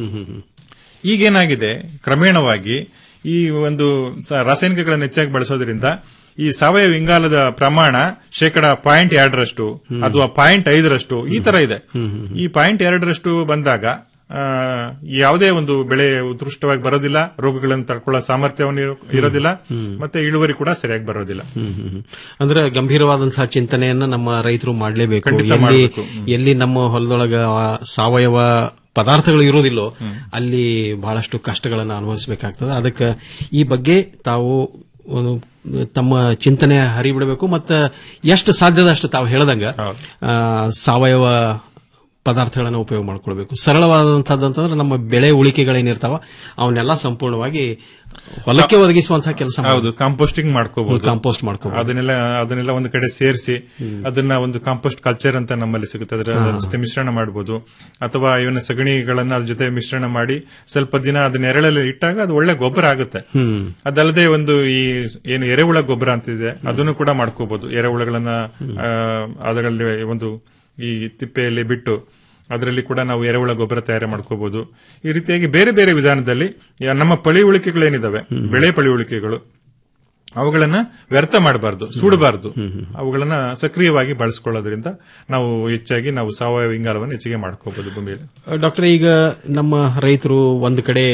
ಈಗೇನಾಗಿದೆ ಕ್ರಮೇಣವಾಗಿ ಈ ಒಂದು ಸ- ರಾಸಾಯನಿಕಗಳನ್ನು ಹೆಚ್ಚಾಗಿ ಬಳಸೋದ್ರಿಂದ ಈ ಸಾವಯವ ಇಂಗಾಲದ ಪ್ರಮಾಣ ಶೇಕಡ ಪಾಯಿಂಟ್ ಎರಡರಷ್ಟು ಅಥವಾ ಪಾಯಿಂಟ್ ಐದರಷ್ಟು ಈ ತರ ಇದೆ ಈ ಪಾಯಿಂಟ್ ಎರಡರಷ್ಟು ಬಂದಾಗ ಆ, ಯಾವುದೇ ಒಂದು ಬೆಳೆ ಉತ್ಕೃಷ್ಟವಾಗಿ ಬರೋದಿಲ್ಲ ರೋಗಗಳನ್ನು ತಡ್ಕೊಳ್ಳೋ ಸಾಮರ್ಥ್ಯವನ್ನು ಇರೋ- ಇರೋದಿಲ್ಲ ಮತ್ತೆ ಇಳುವರಿ ಕೂಡ ಸರಿಯಾಗಿ ಬರೋದಿಲ್ಲ ಹ್ಮ್, ಹ್ಮ್, ಹ್ಮ್. ಅಂದ್ರೆ ಗಂಭೀರವಾದಂತಹ ಚಿಂತನೆಯನ್ನ ನಮ್ಮ ರೈತರು ಮಾಡಲೇಬೇಕು ಖಂಡಿತ ಎಲ್ಲಿ ಮಾಡ್ಬೇಕು. ಎಲ್ಲಿ ನಮ್ಮ ಹೊಲದೊಳಗ ಆ ಸಾವಯವ ಪದಾರ್ಥಗಳು ಇರೋದಿಲ್ಲೋ ಅಲ್ಲಿ ಬಹಳಷ್ಟು ಕಷ್ಟಗಳನ್ನು ಅನುಭವಿಸಬೇಕಾಗ್ತದೆ ಅದಕ್ಕೆ ಈ ಬಗ್ಗೆ ತಾವು ಒಂದು ತಮ್ಮ ಚಿಂತನೆ ಹರಿಬಿಡಬೇಕು ಮತ್ತು ಎಷ್ಟು ಸಾಧ್ಯದಷ್ಟು ತಾವು ಹೇಳ್ದಂಗ ಆ, ಸಾವಯವ ಪದಾರ್ಥಗಳನ್ನು ಉಪಯೋಗ ಮಾಡ್ಕೊಳ್ಬೇಕು ಸರಳವಾದಂತಹದ್ದಂತಂದ್ರೆ ನಮ್ಮ ಬೆಳೆ ಉಳಿಕೆಗಳೇನಿರ್ತಾವ ಅವನ್ನೆಲ್ಲ ಸಂಪೂರ್ಣವಾಗಿ ಹೊಲಕ್ಕೆ ಒದಗಿಸುವಂತಹ ಕೆಲಸ ಹೌದು ಕಾಂಪೋಸ್ಟಿಂಗ್ ಮಾಡ್ಕೋಬಹುದು ಕಾಂಪೋಸ್ಟ್ ಮಾಡ್ಕೋಬಹುದು ಅದನ್ನೆಲ್ಲ ಅದನ್ನೆಲ್ಲ ಒಂದು ಕಡೆ ಸೇರಿಸಿ ಅದನ್ನ ಒಂದು ಕಾಂಪೋಸ್ಟ್ ಕಲ್ಚರ್ ಅಂತ ನಮ್ಮಲ್ಲಿ ಸಿಗುತ್ತೆ ಅದರ ಅದ್ರ ಜೊತೆ ಮಿಶ್ರಣ ಮಾಡಬಹುದು ಅಥವಾ ಇವನ್ನ ಸಗಣಿಗಳನ್ನ ಅದ್ರ ಜೊತೆ ಮಿಶ್ರಣ ಮಾಡಿ ಸ್ವಲ್ಪ ದಿನ ಅದನ್ನ ನೆರಳಲ್ಲಿ ಇಟ್ಟಾಗ ಅದು ಒಳ್ಳೆ ಗೊಬ್ಬರ ಆಗುತ್ತೆ ಹ್ಮ್ ಅದಲ್ಲದೆ ಒಂದು ಈ ಏನು ಎರೆಹುಳ ಗೊಬ್ಬರ ಅಂತಿದೆ ಅದನ್ನು ಕೂಡ ಮಾಡ್ಕೋಬಹುದು ಎರೆಹುಳಗಳನ್ನ ಆ, ಅದರಲ್ಲಿ ಒಂದು ಈ ತಿಪ್ಪೆಯಲ್ಲಿ ಬಿಟ್ಟು ಅದರಲ್ಲಿ ಕೂಡ ನಾವು ಎರೆಹುಳ ಗೊಬ್ಬರ ತಯಾರಿ ಮಾಡ್ಕೋಬಹುದು ಈ ರೀತಿಯಾಗಿ ಬೇರೆ ಬೇರೆ ವಿಧಾನದಲ್ಲಿ ಯಾ- ನಮ್ಮ ಪಳಿ ಉಳಿಕೆಗಳೇನಿದಾವೆ ಬೆಳೆ ಪಳಿ ಉಳಿಕೆಗಳು ಅವುಗಳನ್ನ ವ್ಯರ್ಥ ಮಾಡಬಾರದು ಸುಡಬಾರದು ಅವುಗಳನ್ನ ಸಕ್ರಿಯವಾಗಿ ಬಳಸ್ಕೊಳ್ಳೋದ್ರಿಂದ ನಾವು ಹೆಚ್ಚಾಗಿ ನಾವು ಸಾವಯವ ಇಂಗಾಲವನ್ನು ಹೆಚ್ಚಿಗೆ ಮಾಡ್ಕೋಬಹುದು ಭೂಮಿಯಲ್ಲಿ ಡಾಕ್ಟರ್ ಈಗ ನಮ್ಮ ರೈತರು ಒಂದು ಕಡೆ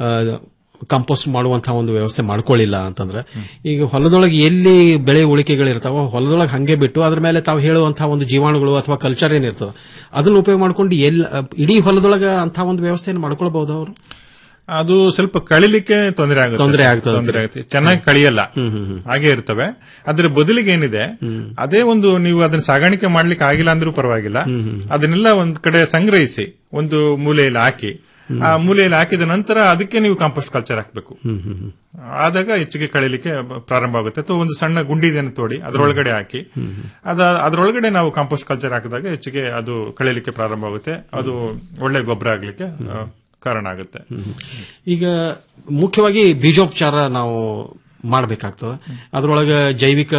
ಕಂಪೋಸ್ಟ್ ಮಾಡುವಂತಹ ಒಂದು ವ್ಯವಸ್ಥೆ ಮಾಡ್ಕೊಳ್ಳಿಲ್ಲ ಅಂತಂದ್ರೆ ಈಗ ಹೊಲದೊಳಗೆ ಎಲ್ಲಿ ಬೆಳೆ ಉಳಿಕೆಗಳಿರ್ತಾವ ಹೊಲದೊಳಗೆ ಹಂಗೆ ಬಿಟ್ಟು ಅದ್ರ ಮೇಲೆ ತಾವು ಹೇಳುವಂತಹ ಒಂದು ಜೀವಾಣುಗಳು ಅಥವಾ ಕಲ್ಚರ್ ಏನಿರ್ತದ ಅದನ್ನ ಉಪಯೋಗ ಮಾಡ್ಕೊಂಡು ಎಲ್ಲಿ ಇಡೀ ಹೊಲದೊಳಗೆ ಅಂತಹ ಒಂದು ವ್ಯವಸ್ಥೆಯನ್ನು ಮಾಡ್ಕೊಳ್ಬಹುದು ಅವರು ಅದು ಸ್ವಲ್ಪ ಕಳಿಲಿಕ್ಕೆ ತೊಂದರೆ ಆಗುತ್ತೆ ತೊಂದ್ರೆ ಆಗ್ತದೆ. ತೊಂದರೆ ಆಗುತ್ತೆ ಚೆನ್ನಾಗಿ ಕಳಿಯಲ್ಲ ಹಾಗೆ ಇರ್ತವೆ ಅದ್ರ ಬದಲಿಗೆ ಏನಿದೆ ಅದೇ ಒಂದು ನೀವು ಅದನ್ನ ಸಾಗಾಣಿಕೆ ಮಾಡ್ಲಿಕ್ಕೆ ಆಗಿಲ್ಲ ಅಂದ್ರೂ ಪರವಾಗಿಲ್ಲ ಅದನ್ನೆಲ್ಲ ಒಂದ್ ಕಡೆ ಸಂಗ್ರಹಿಸಿ ಒಂದು ಮೂಲೆಯಲ್ಲಿ ಹಾಕಿ ಆ ಮೂಲೆಯಲ್ಲಿ ಹಾಕಿದ ನಂತರ ಅದಕ್ಕೆ ನೀವು ಕಾಂಪೋಸ್ಟ್ ಕಲ್ಚರ್ ಹಾಕಬೇಕು ಆದಾಗ ಹೆಚ್ಚಿಗೆ ಕಳಿಲಿಕ್ಕೆ ಪ್ರಾರಂಭ ಆಗುತ್ತೆ ಅಥವಾ ಒಂದು ಸಣ್ಣ ಗುಂಡಿದನ್ನು ತೋಡಿ ಅದರೊಳಗಡೆ ಹಾಕಿ ಅದ ಅದರೊಳಗಡೆ ನಾವು ಕಾಂಪೋಸ್ಟ್ ಕಲ್ಚರ್ ಹಾಕಿದಾಗ ಹೆಚ್ಚಿಗೆ ಅದು ಕಳಿಲಿಕ್ಕೆ ಪ್ರಾರಂಭ ಆಗುತ್ತೆ ಅದು ಒಳ್ಳೆ ಗೊಬ್ಬರ ಆಗ್ಲಿಕ್ಕೆ ಆ, ಕಾರಣ ಆಗುತ್ತೆ ಈಗ ಮುಖ್ಯವಾಗಿ ಬೀಜೋಪಚಾರ ನಾವು ಮಾಡಬೇಕಾಗ್ತದೆ ಅದರೊಳಗೆ ಜೈವಿಕ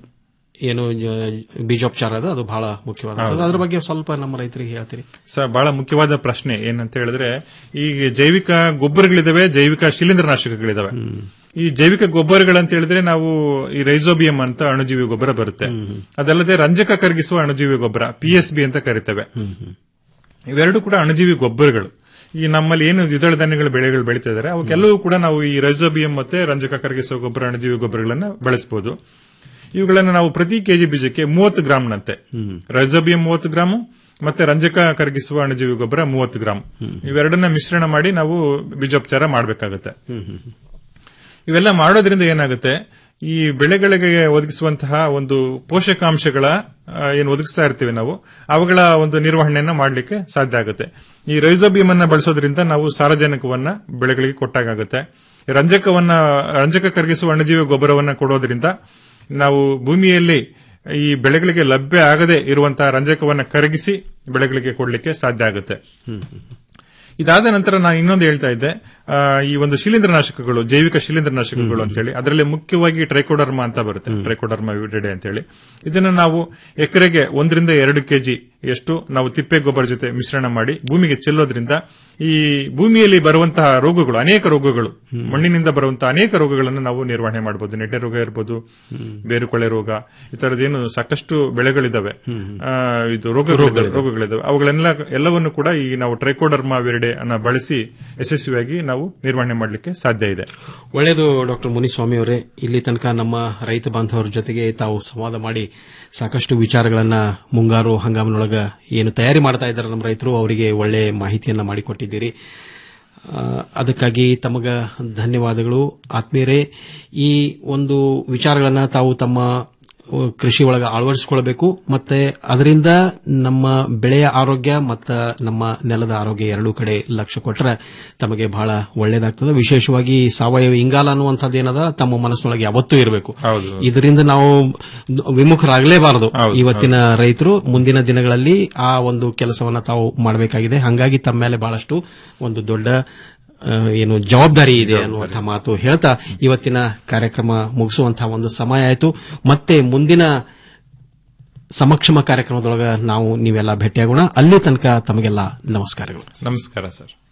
ಏನು ಜ- ಬೀಜೋಪಚಾರ ಅದ ಅದು ಬಹಳ ಮುಖ್ಯವಾದ ಅದ್ರ ಬಗ್ಗೆ ಸ್ವಲ್ಪ ನಮ್ಮ ರೈತರಿಗೆ ಹೇಳ್ತೀರಿ ಸರ್ ಬಹಳ ಮುಖ್ಯವಾದ ಪ್ರಶ್ನೆ ಏನಂತ ಹೇಳಿದ್ರೆ ಈಗ ಜೈವಿಕ ಗೊಬ್ಬರಗಳಿದಾವೆ ಜೈವಿಕ ಶಿಲೀಂಧ್ರನಾಶಕಗಳಿದಾವೆ ಈ ಜೈವಿಕ ಗೊಬ್ಬರಗಳಂತ ಹೇಳಿದ್ರೆ ನಾವು ಈ ರೈಸೋಬಿಯಂ ಅಂತ ಅಣುಜೀವಿ ಗೊಬ್ಬರ ಬರುತ್ತೆ ಅದಲ್ಲದೆ ರಂಜಕ ಕರಗಿಸುವ ಅಣುಜೀವಿ ಗೊಬ್ಬರ ಪಿ ಎಸ್ ಬಿ ಅಂತ ಕರಿತೇವೆ ಇವೆರಡು ಕೂಡ ಅಣುಜೀವಿ ಗೊಬ್ಬರಗಳು ಈ ನಮ್ಮಲ್ಲಿ ಏನು ದ್ವಿದಳ ಧಾನ್ಯಗಳ ಬೆಳೆಗಳು ಬೆಳೀತಾ ಇದಾರೆ ಅವಕ್ಕೆಲ್ಲವೂ ಕೂಡ ನಾವು ಈ ರೈಸೋಬಿಯಂ ಮತ್ತೆ ರಂಜಕ ಕರಗಿಸುವ ಗೊಬ್ಬರ ಅಣುಜೀವಿ ಗೊಬ್ಬರಗಳನ್ನ ಬಳಸಬಹುದು ಇವುಗಳನ್ನ ನಾವು ಪ್ರತಿ ಕೆಜಿ ಬೀಜಕ್ಕೆ ಮೂವತ್ತು ಗ್ರಾಂನಂತೆ ರೈಸೋಬಿಯಂ ಮೂವತ್ತು ಗ್ರಾಮ್ ಮತ್ತೆ ರಂಜಕ ಕರಗಿಸುವ ಅಣುಜೀವಿ ಗೊಬ್ಬರ ಮೂವತ್ತು ಗ್ರಾಂ ಇವೆರಡನ್ನ ಮಿಶ್ರಣ ಮಾಡಿ ನಾವು ಬೀಜೋಪಚಾರ ಮಾಡಬೇಕಾಗುತ್ತೆ ಇವೆಲ್ಲ ಮಾಡೋದ್ರಿಂದ ಏನಾಗುತ್ತೆ ಈ ಬೆಳೆಗಳಿಗೆ ಒದಗಿಸುವಂತಹ ಒಂದು ಪೋಷಕಾಂಶಗಳ ಆ, ಏನು ಒದಗಿಸ್ತಾ ಇರ್ತೀವಿ ನಾವು ಅವುಗಳ ಒಂದು ನಿರ್ವಹಣೆಯನ್ನ ಮಾಡಲಿಕ್ಕೆ ಸಾಧ್ಯ ಆಗುತ್ತೆ ಈ ರೈಸೋಬಿಯಂ ಅನ್ನ ಬಳಸೋದ್ರಿಂದ ನಾವು ಸಾರಜನಕವನ್ನ ಬೆಳೆಗಳಿಗೆ ಕೊಟ್ಟಾಗುತ್ತೆ ರಂಜಕವನ್ನ ರಂಜಕ ಕರಗಿಸುವ ಅಣುಜೀವಿ ಗೊಬ್ಬರವನ್ನ ಕೊಡೋದ್ರಿಂದ ನಾವು ಭೂಮಿಯಲ್ಲಿ ಈ ಬೆಳೆಗಳಿಗೆ ಲಭ್ಯ ಆಗದೆ ಇರುವಂತಹ ರಂಜಕವನ್ನ ಕರಗಿಸಿ ಬೆಳೆಗಳಿಗೆ ಕೊಡಲಿಕ್ಕೆ ಸಾಧ್ಯ ಆಗುತ್ತೆ ಇದಾದ ನಂತರ ನಾನು ಇನ್ನೊಂದು ಹೇಳ್ತಾ ಇದ್ದೆ ಆ, ಈ ಒಂದು ಶಿಲೀಂಧ್ರನಾಶಕಗಳು ಜೈವಿಕ ಶಿಲೀಂಧ್ರನಾಶಕಗಳು ಅಂತ ಹೇಳಿ ಅದರಲ್ಲಿ ಮುಖ್ಯವಾಗಿ ಟ್ರೈಕೋಡರ್ಮ ಅಂತ ಬರುತ್ತೆ ಟ್ರೈಕೋಡರ್ಮ ವಿಡೆಡೆ ಅಂತ ಹೇಳಿ ಇದನ್ನ ನಾವು ಎಕರೆಗೆ ಒಂದರಿಂದ ಎರಡು ಕೆಜಿ ಎಷ್ಟು ನಾವು ತಿಪ್ಪೆ ಗೊಬ್ಬರ ಜೊತೆ ಮಿಶ್ರಣ ಮಾಡಿ ಭೂಮಿಗೆ ಚೆಲ್ಲೋದ್ರಿಂದ ಈ ಭೂಮಿಯಲ್ಲಿ ಬರುವಂತಹ ರೋಗಗಳು ಅನೇಕ ರೋಗಗಳು ಮಣ್ಣಿನಿಂದ ಬರುವಂತಹ ಅನೇಕ ರೋಗಗಳನ್ನು ನಾವು ನಿರ್ವಹಣೆ ಮಾಡಬಹುದು ನೆಟ್ಟೆ ರೋಗ ಇರಬಹುದು ಬೇರುಕೊಳೆ ರೋಗ ಈ ತರದೇನು ಸಾಕಷ್ಟು ಬೆಳೆಗಳಿದಾವೆ ಆ, ಇದು ರೋಗಗಳಿದಾವೆ ರೋಗಗಳಿದಾವೆ ಅವುಗಳೆಲ್ಲ ಎಲ್ಲವನ್ನು ಕೂಡ ಈ ನಾವು ಟ್ರೈಕೋಡರ್ಮಾ ವಿರಡೆ ಅನ್ನ ಬಳಸಿ ಯಶಸ್ವಿಯಾಗಿ ನಾವು ನಿರ್ವಹಣೆ ಮಾಡಲಿಕ್ಕೆ ಸಾಧ್ಯ ಇದೆ ಒಳ್ಳೆಯದು ಡಾಕ್ಟರ್ ಮುನಿಸ್ವಾಮಿ ಅವರೇ ಇಲ್ಲಿ ತನಕ ನಮ್ಮ ರೈತ ಬಾಂಧವರ ಜೊತೆಗೆ ತಾವು ಸಂವಾದ ಮಾಡಿ ಸಾಕಷ್ಟು ವಿಚಾರಗಳನ್ನ ಮುಂಗಾರು ಹಂಗಾಮಿನೊಳಗ ಏನು ತಯಾರಿ ಮಾಡ್ತಾ ಇದ್ದಾರೆ ನಮ್ಮ ರೈತರು ಅವರಿಗೆ ಒಳ್ಳೆ ಮಾಹಿತಿಯನ್ನ ಮಾಡಿಕೊಟ್ಟಿದ್ದೀರಿ ಆ, ಅದಕ್ಕಾಗಿ ತಮಗ ಧನ್ಯವಾದಗಳು ಆತ್ಮೀಯರೇ ಈ ಒಂದು ವಿಚಾರಗಳನ್ನ ತಾವು ತಮ್ಮ ಅ, ಕೃಷಿ ಒಳಗೆ ಅಳವಡಿಸಿಕೊಳ್ಬೇಕು ಮತ್ತೆ ಅದರಿಂದ ನಮ್ಮ ಬೆಳೆಯ ಆರೋಗ್ಯ ಮತ್ತು ನಮ್ಮ ನೆಲದ ಆರೋಗ್ಯ ಎರಡೂ ಕಡೆ ಲಕ್ಷ್ಯ ಕೊಟ್ಟರೆ ತಮಗೆ ಬಹಳ ಒಳ್ಳೇದಾಗ್ತದೆ ವಿಶೇಷವಾಗಿ ಸಾವಯವ ಇಂಗಾಲ ಅನ್ನುವಂಥದ್ದು ಏನದ ತಮ್ಮ ಮನಸ್ಸಿನೊಳಗೆ ಯಾವತ್ತೂ ಇರಬೇಕು ಇದರಿಂದ ನಾವು ವಿಮುಖರಾಗಲೇಬಾರದು ಇವತ್ತಿನ ರೈತರು ಮುಂದಿನ ದಿನಗಳಲ್ಲಿ ಆ ಒಂದು ಕೆಲಸವನ್ನ ತಾವು ಮಾಡಬೇಕಾಗಿದೆ ಹಾಗಾಗಿ ತಮ್ಮ ಮೇಲೆ ಬಹಳಷ್ಟು ಒಂದು ದೊಡ್ಡ ಆ, ಏನು ಜವಾಬ್ದಾರಿ ಇದೆ ಅನ್ನುವಂಥ ಮಾತು ಹೇಳ್ತಾ ಇವತ್ತಿನ ಕಾರ್ಯಕ್ರಮ ಮುಗಿಸುವಂತಹ ಒಂದು ಸಮಯ ಆಯಿತು ಮತ್ತೆ ಮುಂದಿನ ಸಮಕ್ಷಮ ಕಾರ್ಯಕ್ರಮದೊಳಗ ನಾವು ನೀವೆಲ್ಲ ಭೇಟಿಯಾಗೋಣ ಅಲ್ಲಿ ತನಕ ತಮಗೆಲ್ಲ ನಮಸ್ಕಾರಗಳು ನಮಸ್ಕಾರ ಸರ್